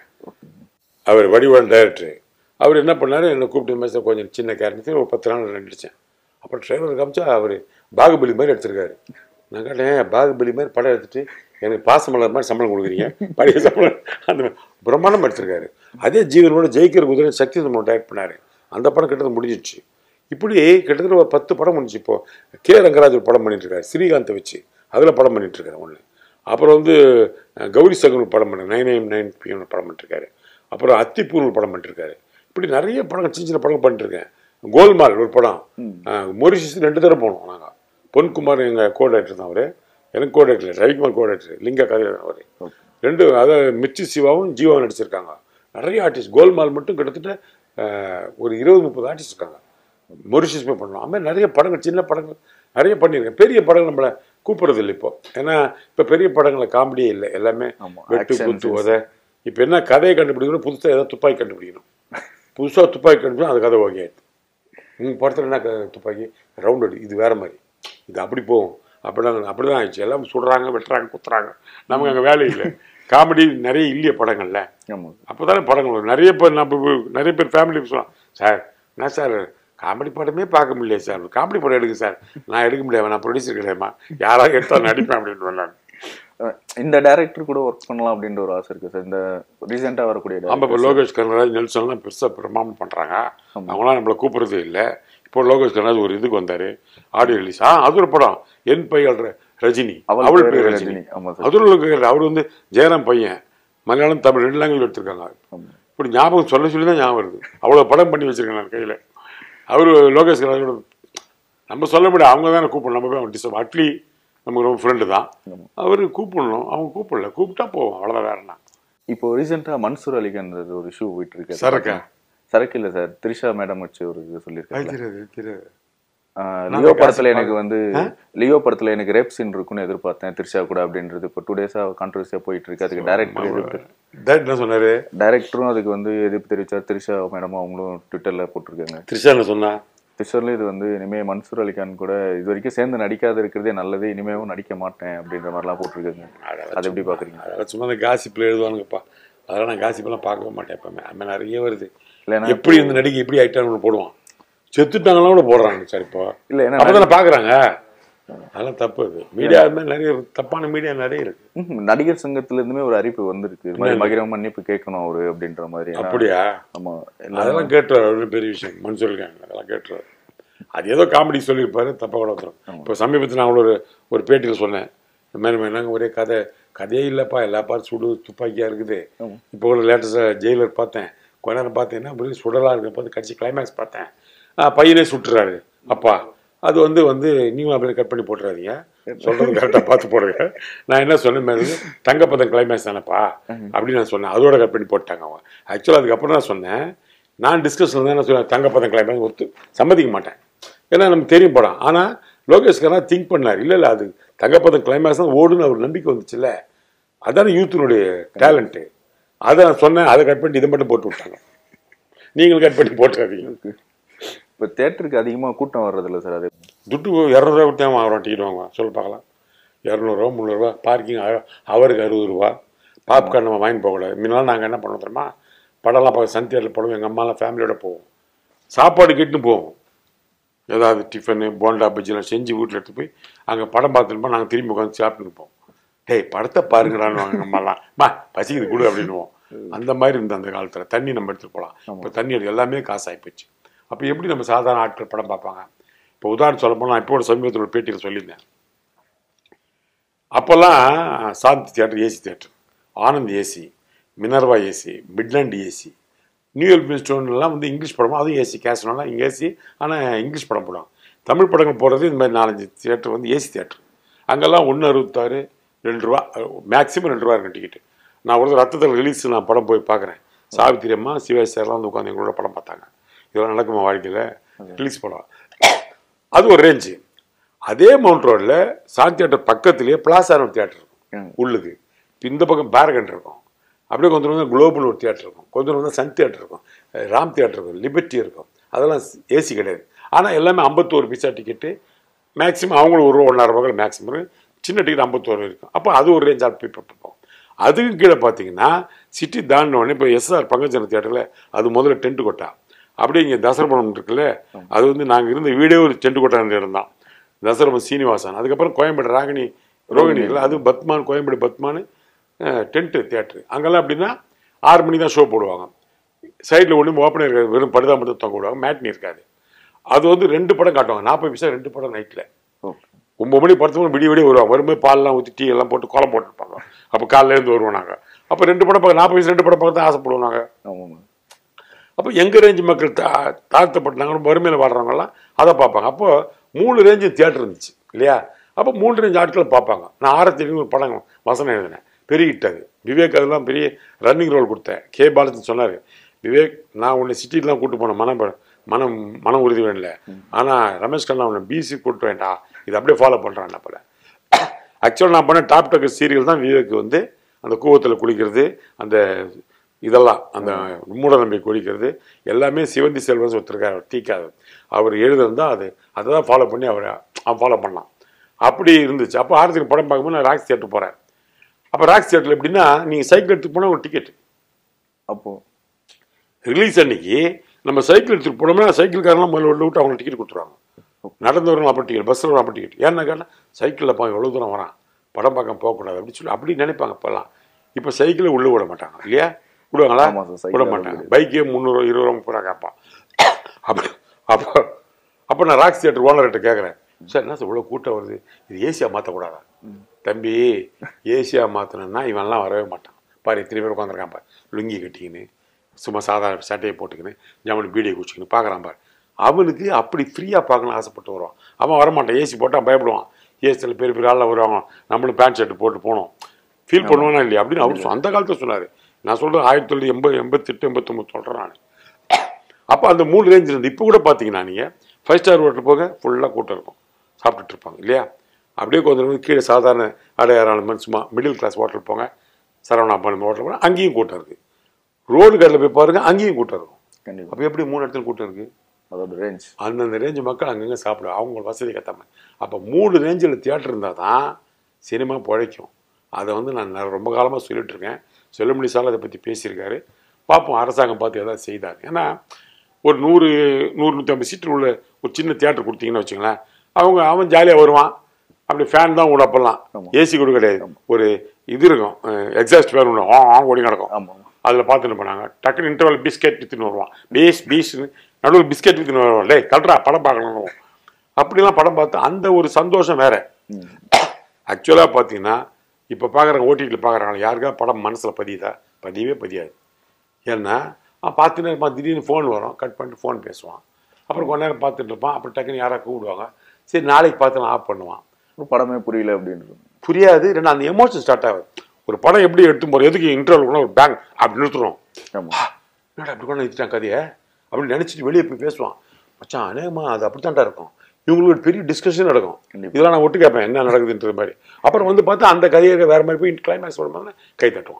அவர் வடிவான் டைரக்டர் அவர் என்ன பண்ணாரு என்னை கூப்பிட்டு மேச கொஞ்சம் சின்ன கேரக்டர் ஒரு பத்து நாள் நடித்தேன் அப்புறம் ட்ரெய்லர் காமிச்சா அவர் பாகுபலி மாதிரி எடுத்திருக்காரு நான் கேட்டேன் பாகுபலி மாதிரி படம் எடுத்துட்டு எனக்கு பாசமலர் மாதிரி சம்பளம் கொடுக்குறீங்க பழைய சம்பளம் அந்த மாதிரி பிரம்மாண்டம் எடுத்திருக்காரு அதே ஜீவனோட ஜெயிக்கிற குதிரை சக்தி சம்பளம் டைரக்ட் பண்ணாரு அந்த படம் கிட்டத்தட்ட முடிஞ்சிடுச்சு இப்படி கிட்டத்தட்ட ஒரு பத்து படம் முடிஞ்சு இப்போ கே ரங்கராஜ் ஒரு படம் பண்ணிட்டு இருக்காரு ஸ்ரீகாந்தை வச்சு அதில் படம் பண்ணிட்டு இருக்காரு ஒன்று அப்புறம் வந்து அஹ், கௌரி சங்கர் ஒரு படம் பண்ண நைன் நைன் நைன் பிஎம் படம் பண்ணிருக்காரு அப்புறம் அத்திப்பூர் ஒரு படம் பண்ணிருக்காரு இப்படி நிறைய படங்கள் சின்ன சின்ன படங்கள் பண்ணிருக்கேன் கோல்மால் ஒரு படம் மொரிஷியஸ் ரெண்டு தடவை போனோம் நாங்கள் பொன்குமார் எங்கள் கோ டைரக்டர் தான் அவர் எனக்கு co director Ravikumar co director Lingaa கதை அவர் ரெண்டு அதாவது மிர்ச்சி சிவாவும் ஜீவாவும் நடிச்சிருக்காங்க நிறைய ஆர்டிஸ்ட் கோல்மால் மட்டும் கிட்டத்தட்ட அஹ், ஒரு இருபது முப்பது ஆர்டிஸ்ட் இருக்காங்க மொரிஷியஸ் போய் பண்ணோம் அது மாதிரி நிறைய படங்கள் சின்ன படங்கள் நிறைய பண்ணியிருக்கேன் பெரிய படங்கள் நம்மளை கூப்பிடுறது இல்லை இப்போ ஏன்னா இப்போ பெரிய படங்களில் காமெடியே இல்லை எல்லாமே ஆமா, வெட்டு action குத்து உதை இப்போ என்ன கதையை கண்டுபிடிக்கணும் புதுசாக ஏதாவது துப்பாக்கி கண்டுபிடிக்கணும் புதுசாக துப்பாக்கி கண்டுபிடிக்கணும் அது கதை ஓகே ஆயிடுது உங்கள் படத்தில் என்ன க- துப்பாக்கி ரவுண்ட் அடி இது வேற மாதிரி இது அப்படி போகும் அப்படிதான் அப்படிதான் ஆயிடுச்சு எல்லாம் சுடுறாங்க வெட்டுறாங்க குத்துறாங்க நமக்கு அங்கே வேலை இல்லை காமெடி நிறைய இல்லையே படங்கள்ல ஆமா அப்போதானே படங்கள் வரும் நிறைய பேர் நம்ம இப்ப நிறைய பேர் ஃபேமிலி சொல்லுவாங்க சார் என்ன சார் காமெடி படமே பார்க்க முடியல சார் காமெடி படம் எடுங்க சார் நான் எடுக்க முடியாது நான் ப்ரொடியூசர் கிடையாதுமா யாராவது எடுத்தால் நடிப்பேன் அப்படின்னு சொன்னாங்க அஹ் இந்த டைரக்டர் கூட ஒர்க் பண்ணலாம் அப்படின்ற ஒரு ஆசை இருக்கு சார் இந்த ரீசெண்டா வரக்கூடிய ஆமாம் இப்போ directors. லோகேஷ் கனகராஜ் நெல்சன்லாம் பெருசாக பிரமாணம் பண்ணுறாங்க அவங்களாம் நம்மளை கூப்பிடுறதே இல்லை இப்போ லோகேஷ் கனகராஜ் ஒரு இதுக்கு வந்தார் ஆடியோ ரிலீஸ் ஆ அது ஒரு படம் என் பையல் ர- ரஜினி அவள் அவள் பேரு பேர் ரஜினி. ரஜினி ஆமா சார். அதுல அவர் வந்து ஜெயராம் பையன் மலையாளம் தமிழ் ரெண்டு லாங்குவேஜ் எடுத்திருக்காங்க ஆமா. இப்படி ஞாபகம் சொல்ல சொல்லி தான் ஞாபகம் வருது அவ்வளோ படம் பண்ணி வச்சிருக்கேன் நான் கையில் அவர் லோகேஷ் கனகராஜோட நம்ம சொல்ல முடியாது அவங்க தானே கூப்பிடணும் நம்ம போய் டிஸ்டர்ப் அட்லி நமக்கு ரொம்ப ஃப்ரெண்டு தான் அவர் கூப்பிடணும் அவங்க கூப்பிடல கூப்பிட்டா போவோம் அவ்வளோதான் வேறண்ணா இப்போ ரீசெண்டா மன்சூர் அலிகான் ஒரு இஷ்யூ போயிட்டு இருக்கு சரக்கா? சரக்கு இல்ல சார் திரிஷா மேடம் வச்சு ஒரு இது சொல்லியிருக்காங்க தெரியாது தெரியாது ஆஹ் நான் லியோ அந்த படத்துல gossip எனக்கு வந்து லியோ படத்துல எனக்கு ரேப் சீன் இருக்குன்னு எதிர்பார்த்தேன் த்ரிஷா கூட அப்படின்றது இப்போ டூ டேஸா கான்ட்ரவர்சியா போயிட்டு இருக்கு அதுக்கு டைரக்டர் எதிர்ப்பு டேட் என்ன சொன்னாரு டைரக்டரும் அதுக்கு வந்து எதிர்ப்பு தெரிவிச்சார் த்ரிஷா மேடமும் அவங்களும் ட்விட்டர்ல போட்டிருக்காங்க த்ரிஷா என்ன சொன்னா ட்விட்டர்ல இது வந்து இனிமே மன்சூர் அலிகான் கூட இது வரைக்கும் சேர்ந்து நடிக்காத இருக்கிறதே நல்லது இனிமேவும் நடிக்க மாட்டேன் அப்படின்ற மாதிரிலாம் போட்டிருக்காங்க அது எப்படி பாக்குறீங்க அதெல்லாம் சும்மா அந்த காசிப்பில் எழுதுவானுங்கப்பா அதெல்லாம் நான் காசிப்பெல்லாம் பார்க்கவே மாட்டேன் எப்பவுமே அது நிறைய வருது இல்லைன்னா எப்படி இந்த நடிகை எப்படி ஆயிட்டான்னு போடுவான் செத்துட்டாங்களாம் கூட போடுறாங்க சார் இப்போ இல்ல ஏன்னா அப்பதானே பாக்குறாங்க அதெல்லாம் தப்பு அது மீடியா அது மாதிரி நிறைய தப்பான மீடியா நிறைய இருக்கு ம்ஹும். நடிகர் சங்கத்துல இருந்துமே ஒரு அறிவிப்பு வந்திருக்கு இது மாதிரி மகிரம் மன்னிப்பு கேட்கணும் அவரு அப்படின்ற மாதிரி ஏன்னா- அப்படியா ஆமா எல்லா- அதெல்லாம் கேட்டுருவாரு ஒரு பெரிய விஷயம் மனு சொல்லிருக்காங்க அதெல்லாம் கேட்டுருவாரு அது ஏதோ காமெடி சொல்லியிருப்பாரு தப்பா கூட வந்துடும் இப்போ சமீபத்தில் நான் ஒரு ஒரு பேட்டியில் சொன்னேன் இந்த மாதிரி என்னங்க ஒரே கதை கதையே இல்லைப்பா எல்லா பாரு சுடு துப்பாக்கியா இருக்குது இப்போ கூட லேட்டஸ்டாக ஜெயிலர் பார்த்தேன் கொஞ்ச நேரம் பார்த்தேன்னா அப்படியே சுடலா இருக்கு பார்த்து கடைசி கிளைமேக்ஸ் பார்த்தேன் ஆ, பையனே சுட்டுறாரு அப்பா அது வந்து வந்து நீங்களும் அப்படியே கட் பண்ணி போட்டுறாதீங்க சொல்றது கரெக்டாக பார்த்து போடுங்க நான் என்ன சொன்னேன் மாதிரி தங்கப்பதம் கிளைமேக்ஸ் தானேப்பா அப்படின்னு நான் சொன்னேன் அதோட கட் பண்ணி போட்டாங்க அவங்க ஆக்சுவலாக அதுக்கப்புறம் நான் சொன்னேன் நான் டிஸ்கஷன் தான் நான் சொன்னேன் தங்கப்பதம் கிளைமேக்ஸ் ஒத்து சம்மதிக்க மாட்டேன் ஏன்னா நமக்கு தெரியும் படம் ஆனால் லோகேஷ் கனா திங்க் பண்ணார் இல்லை இல்லை அது தங்கப்பதம் கிளைமேக்ஸ் தான் ஓடுன்னு அவர் நம்பிக்கை வந்துச்சுல்ல அதான யூத்தினுடைய டேலண்ட்டு அதை நான் சொன்னேன் அதை கட் பண்ணி இதை மட்டும் போட்டு விட்டாங்க நீங்களும் கட் பண்ணி போட்டுறாதீங்க இப்ப தேட்டருக்கு அதிகமா கூட்டம் வர்றது இல்ல சார் அது துட்டு இரநூறுவா கொடுத்து தான் வாங்குறோம் டிக்கெட் வாங்குவோம் சொல்ல பார்க்கலாம் இரநூறுவா முந்நூறுரூவா பார்க்கிங் அவருக்கு அறுபது ரூபா பாப்கார்ன் நம்ம வாங்கி போகக்கூடாது முன்னாள் நாங்கள் என்ன பண்ணுவோம் தெரியுமா படம்லாம் பார்க்க சன் தியேட்டரில் போடுவோம் எங்கள் அம்மாலாம் ஃபேமிலியோட போவோம் சாப்பாடு கேட்டுன்னு போவோம் ஏதாவது டிஃபனு போண்டா பஜ்ஜிலாம் செஞ்சு வீட்டில் எடுத்து போய் அங்கே படம் பார்த்துருப்போம் நாங்கள் திரும்பி உட்காந்து சாப்பிட்டு இருப்போம் டேய் படத்தை பாருங்கடான்னு வாங்க அம்மாலாம் மா பசிக்குது கொடு அப்படின்னுவோம் அந்த மாதிரி இருந்த அந்த காலத்தில் தண்ணி நம்ம எடுத்துட்டு போகலாம் இப்போ தண்ணி எடுத்து எல்லாமே காசு ஆகிப்போச்சு அப்போ எப்படி நம்ம சாதாரண ஆட்கள் படம் பார்ப்பாங்க இப்போ உதாரணம் சொல்ல போனால் இப்போ ஒரு சமீபத்தில் ஒரு பேட்டியில் சொல்லியிருந்தேன் அப்போல்லாம் Shanthi theatre AC theatre Anand AC Minerva AC Midland AC new எல்பின் ஸ்டோன்லாம் வந்து இங்கிலீஷ் படமா அதுவும் ஏசி கேஸ்லாம் இங்கே ஏசி ஆனால் இங்கிலீஷ் படம் போடுவாங்க தமிழ் படங்கள் போடுறது இந்த மாதிரி நாலஞ்சு தியேட்டர் வந்து ஏசி தியேட்டர் அங்கெல்லாம் ஒன்று அறுபத்தாறு ரெண்டு ரூபா மேக்ஸிமம் ரெண்டு ரூபா இருக்கும் டிக்கெட்டு நான் ஒரு ரத்தத்தில் ரிலீஸ் நான் படம் போய் பார்க்குறேன் சாவித்திரி அம்மா சிவாஜி சார்லாம் வந்து உட்காந்து எங்களோட படம் பார்த்தாங்க இதெல்லாம் நடக்குமா வாழ்க்கையில் ரிலீஸ் படம் அது ஒரு ரேஞ்சு அதே மவுண்ட் ரோடில் சாந்தி தியேட்டர் பக்கத்துலேயே பிளாசாரம் தியேட்டர் இருக்கும் உள்ளுக்கு இப்ப இந்த பக்கம் பேரகன் இருக்கும் அப்படியே கொஞ்சம் வந்து குளோபல் ஒரு தியேட்டர் இருக்கும் கொஞ்சம் வந்து சன் தியேட்டர் இருக்கும் அஹ் ராம் தியேட்டர் இருக்கும் லிபர்ட்டி இருக்கும் அதெல்லாம் ஏசி கிடையாது ஆனால் எல்லாமே ஐம்பத்தோரு பைசா டிக்கெட்டு மேக்ஸிமம் அவங்களும் ஒரு ரூபா ஒன்றரை ரூபாய் மேக்ஸிமம் சின்ன டிக்கெட் ஐம்பத்தோரு இருக்கும் அப்போ அது ஒரு ரேஞ்சாக போய் பார்ப்போம் அதுக்கு கீழே பார்த்தீங்கன்னா சிட்டி தாண்டின உடனே இப்போ எஸ்ஆர் பங்கஜன தியேட்டரில் அது முதல்ல டென்ட் கொட்டா அப்படியே இங்கே தசரபுரம் இருக்குல்ல அது வந்து நாங்கள் இருந்த வீடே ஒரு டென்ட் கொட்டா இடம் தான் தசரபுரம் சீனிவாசன் அதுக்கப்புறம் கோயம்பேடு ராகினி ரோகிணி இருக்குல்ல அது பத்மான் கோயம்பேடு பத்மான் டென்ட்டு தியேட்டரு அங்கெல்லாம் அப்படின்னா ஆறு மணி தான் ஷோ போடுவாங்க சைடில் ஒன்றும் ஓப்பனே இருக்காது வெறும் படுதா மட்டும் தொங்க விடுவாங்க மேட்னி இருக்காது அது வந்து ரெண்டு படம் காட்டுவாங்க நாற்பது பைசா ரெண்டு படம் நைட்டில் ஒம்பது மணி பத்து மணி விடிய விடிய வருவாங்க வரும்போது பால்லாம் ஊற்றி டீ எல்லாம் போட்டு கோலம் போட்டுருப்பாங்க அப்போ காலையில இருந்து வருவோம் நாங்கள் அப்போ ரெண்டு படம் பார்க்க நாற்பது வயசு ரெண்டு படம் பார்க்க தான் ஆசைப்படுவோம் நாங்கள் ஆமாங்க அப்போ எங்கள் ரேஞ்சு மக்கள் தா தாழ்த்தப்பட்டாங்க வறுமையில் வாழ்றவங்கலாம் அதை பார்ப்பாங்க அப்போ மூணு ரேஞ்சு தியேட்டர் இருந்துச்சு இல்லையா அப்போ மூணு ரேஞ்சு ஆட்களை பார்ப்பாங்க நான் ஆரத்தி ஒரு படம் வசனம் எழுதினேன் பெரிய hit அது விவேக் அதெல்லாம் பெரிய ரன்னிங் ரோல் கொடுத்தேன் கே பாலச்சன் சொன்னார் விவேக் நான் உன்னை சிட்டிலாம் கூட்டு போனேன் மனம் மனம் மனம் உறுதி வேணல ஆனால் ரமேஷ் கண்ணா உன்னை பிசி கூட்டு வேண்டாம் இது அப்படியே ஃபாலோ பண்ணுறான் போல ஆக்சுவலாக நான் பண்ண டாப் டக்கர் சீரியல் தான் விவேக் வந்து அந்த கூவத்தில் குளிக்கிறது அந்த இதெல்லாம் அந்த மூடநம்பிக்கை குளிக்கிறது எல்லாமே சிவந்தி செல்வன் ஒருத்தருக்கார் அவர் தீக்காது அவர் எழுதுறதா அது அதை தான் ஃபாலோ பண்ணி அவர் அவன் ஃபாலோ பண்ணான் அப்படி இருந்துச்சு அப்போ ஆரத்துக்கு படம் பார்க்கும்போது நான் ராக்ஸ் தியேட்டர் போகிறேன் அப்போ ராக்ஸ் தியேட்டரில் எப்படின்னா நீங்கள் சைக்கிள் எடுத்துட்டு போனால் ஒரு டிக்கெட் அப்போ ரிலீஸ் அன்னைக்கு நம்ம சைக்கிள் எடுத்துட்டு போனோம்னா சைக்கிள்காரெல்லாம் முதல்ல உள்ள விட்டு அவங்க டிக்கெட் கொடுத்துருவாங்க நடந்து வரணும் அப்போ டிக்கெட் பஸ்ஸில் வரணும் அப்போ டிக்கெட் ஏன்னா கேட்டால் சைக்கிளில் பா எவ்வளோ தூரம் வரான் படம் பார்க்க போகக்கூடாது அப்படின்னு சொல்லி அப்படி நினைப்பாங்க இப்போல்லாம் இப்போ சைக்கிளை உள்ளே விட மாட்டாங்க இல்லையா விடுவாங்களா ஆமா சார், சைக்கிள் விட விட மாட்டாங்க பைக்கே முந்நூறு இருபது ரூபா முப்பது ரூபா கேட்பான் அப்போ அப்போ அப்போ நான் ராக்ஸ் தியேட்டர் ஓனர்கிட்ட கேட்குறேன் சார் என்ன சார் இவ்வளோ கூட்டம் வருது இது ஏசியா மாற்றக்கூடாதா தம்பி ஏசியா மாற்றணும்னா இவன்லாம் வரவே மாட்டான் பாரு இத்தனை பேர் உட்காந்துருக்கான் பாரு லுங்கி கட்டிக்கின்னு சும்மா சாதாரண சட்டையை போட்டுக்கின்னு ஜமனு பீடியை குடிச்சிக்கின்னு பார்க்குறான் பாரு அவனுக்கு அப்படி ஃப்ரீயாக பார்க்கணும்னு ஆசைப்பட்டு வருவான் அவன் வரமாட்டான் ஏசி போட்டால் பயப்படுவான் ஏசியில் பெரிய பெரிய ஆளில் வருவாங்க நம்மளும் பேண்ட் ஷர்ட் போட்டு போனோம் ஃபீல் பண்ணுவானா இல்லையா அப்படின்னு அவர் சொ- அந்த காலத்தில் சொன்னார் நான் சொல்கிறேன் ஆயிரத்தி தொள்ளாயிரத்தி எண்பது எண்பத்தெட்டு எண்பத்தொம்பது சொல்கிறேன் நான் அப்போ அந்த மூணு ரேஞ்ச் இருந்து இப்போ கூட பார்த்தீங்கன்னா நீங்கள் ஃபைவ் ஸ்டார் ஹோட்டல் போக ஃபுல்லாக கூட்டம் இருக்கும் சாப்பிட்டுட்டு இருப்பாங்க இல்லையா அப்படியே கொஞ்சம் வந்து கீழே சாதாரண அடையாளம் சும்மா மிடில் கிளாஸ் ஹோட்டல் போங்க சரவணா பண்ண ஹோட்டல் போனால் அங்கேயும் கூட்டம் இருக்குது ரோடு கடையில் போய் பாருங்க அங்கேயும் கூட்டம் இருக்கும் கண்டிப்பா அப்போ எப்படி மூணு இடத்துல கூட்டம் இருக்குது அதோட ரேஞ்ச் அந்தந்த ரேஞ்சு மக்கள் அங்கங்கே சாப்பிடுவாங்க அவங்க வசதி கத்தாம அப்போ மூணு ரேஞ்சில் தியேட்டர் இருந்தால் தான் சினிமா பிழைக்கும் அதை வந்து நான் நெ- ரொம்ப காலமாக சொல்லிட்டு இருக்கேன் செல்லுமணி சார் அதை பற்றி பேசியிருக்காரு பார்ப்போம் அரசாங்கம் பார்த்து ஏதாவது செய்தார் ஏன்னா ஒரு நூறு நூறு நூற்றி ஐம்பது சீட்டு உள்ள ஒரு சின்ன தியேட்டர் கொடுத்தீங்கன்னு வச்சுங்களேன் அவங்க அவன் ஜாலியாக வருவான் அப்படி ஃபேன் தான் கூட அப்பெல்லாம் ஆமா. ஏசி கூட கிடையாது ஒரு இது இருக்கும் எக்ஸாஸ்ட் ஃபேன் ஒன்று ஆ ஆ ஓடி கிடக்கும் ஆமா ஆமா அதில் பார்த்துட்டு போனாங்க டக்குனு இன்டர்வல் பிஸ்கெட் வித்துன்னு வருவான் பீஸ் பீஸ்னு நடுவில் பிஸ்கெட் வித்துன்னு வருவான் லே கல்றா படம் பார்க்கணும் அப்படிலாம் படம் பார்த்து அந்த ஒரு சந்தோஷம் வேற ம். ஆக்சுவலாக பார்த்தீங்கன்னா இப்போ பார்க்குறாங்க ஓடிடியில் பார்க்குறாங்க யாருக்கா படம் மனசில் பதியுதா பதியவே பதியாது ஏன்னா அவன் பார்த்துன்னு இருப்பான் திடீர்னு ஃபோன் வரும் கட் பண்ணிட்டு ஃபோன் பேசுவான் அப்புறம் கொஞ்ச நேரம் பார்த்துட்டு இருப்பான் அப்புறம் டக்குன்னு யாராவது கூப்பிடுவாங்க சரி நாளைக்கு பார்த்து ஆஃப் பண்ணுவான் ஒரு படமே புரியல அப்படின்றது புரியாது ரெண்டு அந்த எமோஷன் ஸ்டார்ட் ஆகுது ஒரு படம் எப்படி எடுத்து போகிறோம் எதுக்கு இன்டர்வல் கூட ஒரு பேங்க் அப்படி நிறுத்துறோம் ஆமா என்னடா இப்படி கொண்டு நிறுத்திட்டான் கதையை அப்படின்னு நினச்சிட்டு வெளியே போய் பேசுவான் மச்சான் அநேகமா அது அப்படித்தான்டா இருக்கும் இவங்களுக்கு ஒரு பெரிய டிஸ்கஷன் நடக்கும் கண்டிப்பா. இதெல்லாம் நான் ஒட்டு கேட்பேன் என்ன நடக்குதுன்ற மாதிரி அப்புறம் வந்து பார்த்தா அந்த கதையை வேற மாதிரி போய் கிளைமேக்ஸ் வரும்போது கை தட்டுவான்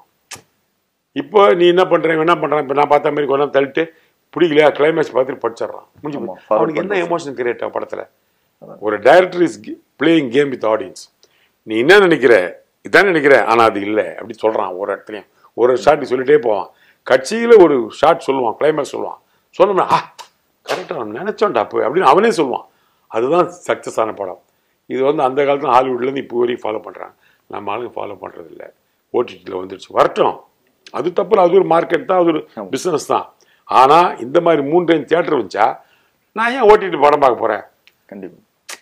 இப்போ நீ என்ன பண்ற இவன் என்ன பண்றான் இப்போ நான் பார்த்த மாதிரி கொஞ்சம் தள்ளிட்டு பிடிக்கலையா கிளைமேக்ஸ் பார்த்துட்டு படிச்சிடுறான் முடிஞ்சு ஆமா, போச்சு. forward அவனுக்கு என்ன பண்ணி எமோஷன் கிரியேட் ஆகும் படத்துல ஒரு director is playing game with audience நீ என்ன நினைக்கிற இதான் நினைக்கிற ஆனா அது இல்லை அப்படி சொல்றான் ஒரு இடத்துலையும் ஒரு ஷாட் சொல்லிட்டே போவான் கட்சியில ஒரு ஷாட் சொல்லுவான் கிளைமேக்ஸ் சொல்லுவான் சொன்னோம்னா ஆ கரெக்டாக நம்ம நினைச்சோம்டா அப்போ அப்படின்னு அவனே சொல்லுவான் அதுதான் சக்ஸஸ் ஆன படம் இது வந்து அந்த காலத்துல ஹாலிவுட்லேருந்து இப்போ வரைக்கும் ஃபாலோ பண்றாங்க நம்ம ஆளுங்க ஃபாலோ பண்றது இல்ல ஓடிடியில் வந்துடுச்சு வரட்டும் அது தப்பு இல்ல, அது ஒரு மார்க்கெட் தான் அது ஒரு பிஸ்னஸ் தான் ஆனா இந்த மாதிரி மூணு டைம் தியேட்டர் வந்துச்சா நான் ஏன் ஓடிடி படம் பார்க்க போறேன் கண்டிப்பா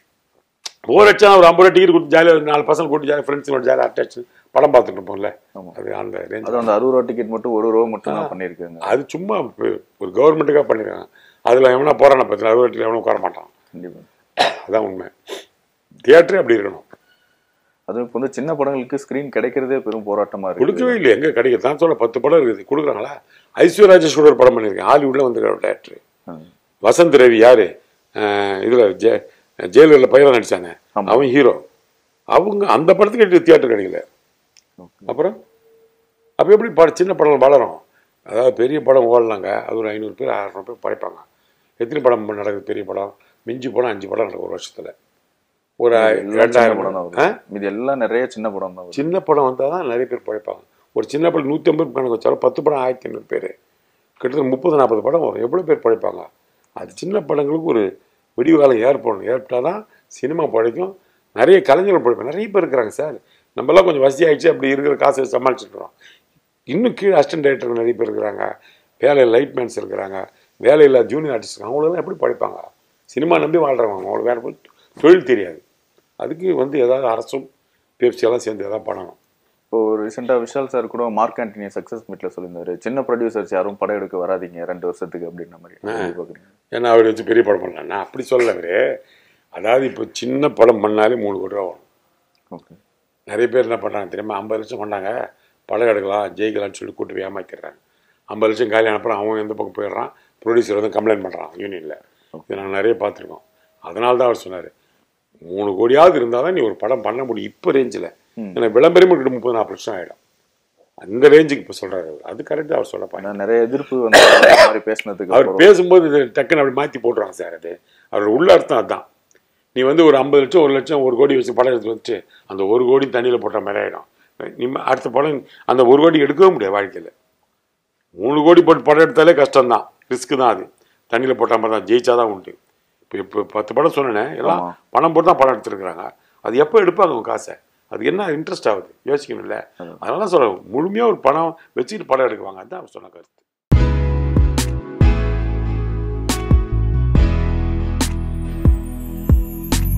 ஓர் அடிச்சா ஒரு ஐம்பது ரூபா டிக்கெட் கொடுத்து ஜாலியாக நாலு பசங்க கூட்டி ஜாலியாக ஃப்ரெண்ட்ஸுங்களோட ஜாலியாக அட்டாச் படம் பார்த்துட்டு இருப்போம்ல ஆமா. அது அந்த ரேஞ்ச் அதுவும் அந்த அறுபது ரூபா டிக்கெட் மட்டும் ஒரு ரூபா மட்டும் தான் பண்ணியிருக்காங்க அது சும்மா இப்ப ஒரு கவர்மெண்ட்டுக்காக பண்ணிருக்காங்க அதில் எவனா போறான பத்தில அறுபது எவனும் உட்கார மாட்டான் கண்டிப்பா அதான் உண்மை தியேட்டரே அப்படி இருக்கணும் அதுவும் இப்போ வந்து சின்ன படங்களுக்கு ஸ்கிரீன் கிடைக்கிறதே பெரும் போராட்டமா இருக்கு கொடுக்கவே இல்லை எங்க கிடைக்குது தான் சொல்ல பத்து படம் இருக்குது கொடுக்குறாங்களா ஐஸ்வர்யா ராஜேஷ் கூட ஒரு படம் பண்ணியிருக்கேன் ஹாலிவுட்ல வந்துருக்கிற டேரக்டர் வசந்த் ரவி யாரு அஹ் இதுல ஜெ ஜெயலலிதா பையன் நடிச்சாங்க ஆமா. அவன் ஹீரோ அவங்க அந்த படத்துக்கு தியேட்டர் கிடைக்கல அப்புறம் அப்போ எப்படி பட சின்ன படம் வளரும் அதாவது பெரிய படம் ஓடலாங்க அது ஒரு ஐநூறு பேர் ஆயிரம் பேர் படைப்பாங்க எத்தனை படம் நடக்குது பெரிய படம் மிஞ்சி படம் அஞ்சு படம் நடக்கும் ஒரு வருஷத்துல ஒரு எல்லாம் சின்ன ரெண்டாயிரம் படம் தான் படம் ஆ? வருது. மீதி எல்லாம் நிறைய சின்ன படம் தான் வருது. சின்ன படம் வந்தால் தான் நிறைய பேர் படைப்பாங்க ஒரு சின்ன படம் நூற்றி ஐம்பது கணக்கு வச்சாலும் பத்து படம் ஆயிரத்தி ஐநூறு பேர் கிட்டத்தட்ட முப்பது நாற்பது படம் வரும் எவ்வளோ பேர் படைப்பாங்க அது சின்ன படங்களுக்கு ஒரு விடிவு காலம் ஏற்படணும் ஏற்பட்டால் தான் சினிமா படைக்கும் நிறைய கலைஞர்கள் படைப்பாங்க நிறைய பேர் இருக்கிறாங்க சார் நம்மலாம் கொஞ்சம் வசதி ஆயிடுச்சு அப்படி இருக்கிற காசை சமாளிச்சுக்கிறோம் இன்னும் கீழே அசிஸ்டன்ட் டைரக்டர் நிறைய பேர் இருக்கிறாங்க வேலையில் லைட்மேன்ஸ் இருக்கிறாங்க வேலையில் ஜூனியர் ஆர்டிஸ்ட் அவங்களெல்லாம் எப்படி படைப்பாங்க சினிமா நம்பி வாழ்கிறவங்க அவங்களுக்கு வேறு தொழில் தெரியாது அதுக்கு வந்து ஏதாவது அரசும் பேப்சி எல்லாம் சேர்ந்து ஏதாவது பண்ணணும் இப்போ ரீசெண்டாக விஷால் சார் கூட மார்க் ஆண்டனிய சக்ஸஸ் மீட்ல சொல்லியிருந்தாரு சின்ன ப்ரொடியூசர்ஸ் யாரும் படம் எடுக்க வராதீங்க ரெண்டு வருஷத்துக்கு அப்படின்ற மாதிரி எப்படி பார்க்குறீங்க ஏன்னா அவர் வச்சு பெரிய படம் பண்ணலாம் நான் அப்படி சொல்லல அவரு அதாவது இப்போ சின்ன படம் பண்ணாலே மூணு கோடி ரூபா வரும் ஓகே நிறைய பேர் என்ன பண்ணுறாங்க தெரியுமா ஐம்பது லட்சம் பண்ணாங்க படம் எடுக்கலாம் ஜெயிக்கலாம்னு சொல்லி கூட்டு போய் ஏமாத்திடுறாங்க ஐம்பது லட்சம் காலி அனுப்புறான் அவன் எந்த பக்கம் போயிடுறான் ப்ரொடியூசர் வந்து கம்ப்ளைண்ட் பண்ணுறான் யூனியனில் இது நாங்கள் நிறைய பார்த்துருக்கோம் அதனால தான் அவர் சொன்னார் மூணு கோடியாவது இருந்தால் தான் நீ ஒரு படம் பண்ண முடியும் இப்போ ரேஞ்சில் ஏன்னா விளம்பரம் கிட்ட முப்பது நாற்பது லட்சம் ஆகிடும் அந்த ரேஞ்சுக்கு இப்போ சொல்கிறாரு அவர் அது கரெக்டாக அவர் சொல்லப்பாங்க ஏன்னா நிறைய எதிர்ப்பு வந்து இந்த மாதிரி பேசினதுக்கு அவர் அப்புறம் பேசும்போது இது டக்குன்னு அப்படி மாற்றி போட்டுருவாங்க சார் அது அவரோட உள்ள அர்த்தம் அதான் நீ வந்து ஒரு ஐம்பது லட்சம் ஒரு லட்சம் ஒரு கோடி வச்சு படம் எடுத்து வச்சுட்டு அந்த ஒரு கோடி தண்ணியில் போட்ட மாதிரி ஆகிடும் நீ அடுத்த படம் அந்த ஒரு கோடி எடுக்கவே முடியாது வாழ்க்கையில் மூணு கோடி போட்டு படம் எடுத்தாலே கஷ்டம்தான் ரிஸ்க்கு தான் அது தண்ணியில் போட்ட மாதிரி தான் ஜெயிச்சா தான் உண்டு இப்போ இப்போ பத்து படம் சொன்னேனே எல்லாம் ஆமா. பணம் போட்டு தான் படம் எடுத்துருக்குறாங்க அது எப்போ எடுப்பாங்க உங்க காசை அது என்ன இன்ட்ரெஸ்ட் ஆகுது யோசிக்கணும்ல அதனால சொல்ல முழுமையாக ஒரு பணம் வச்சுக்கிட்டு படம் எடுக்குவாங்க அதுதான் அவர் சொன்ன கருத்து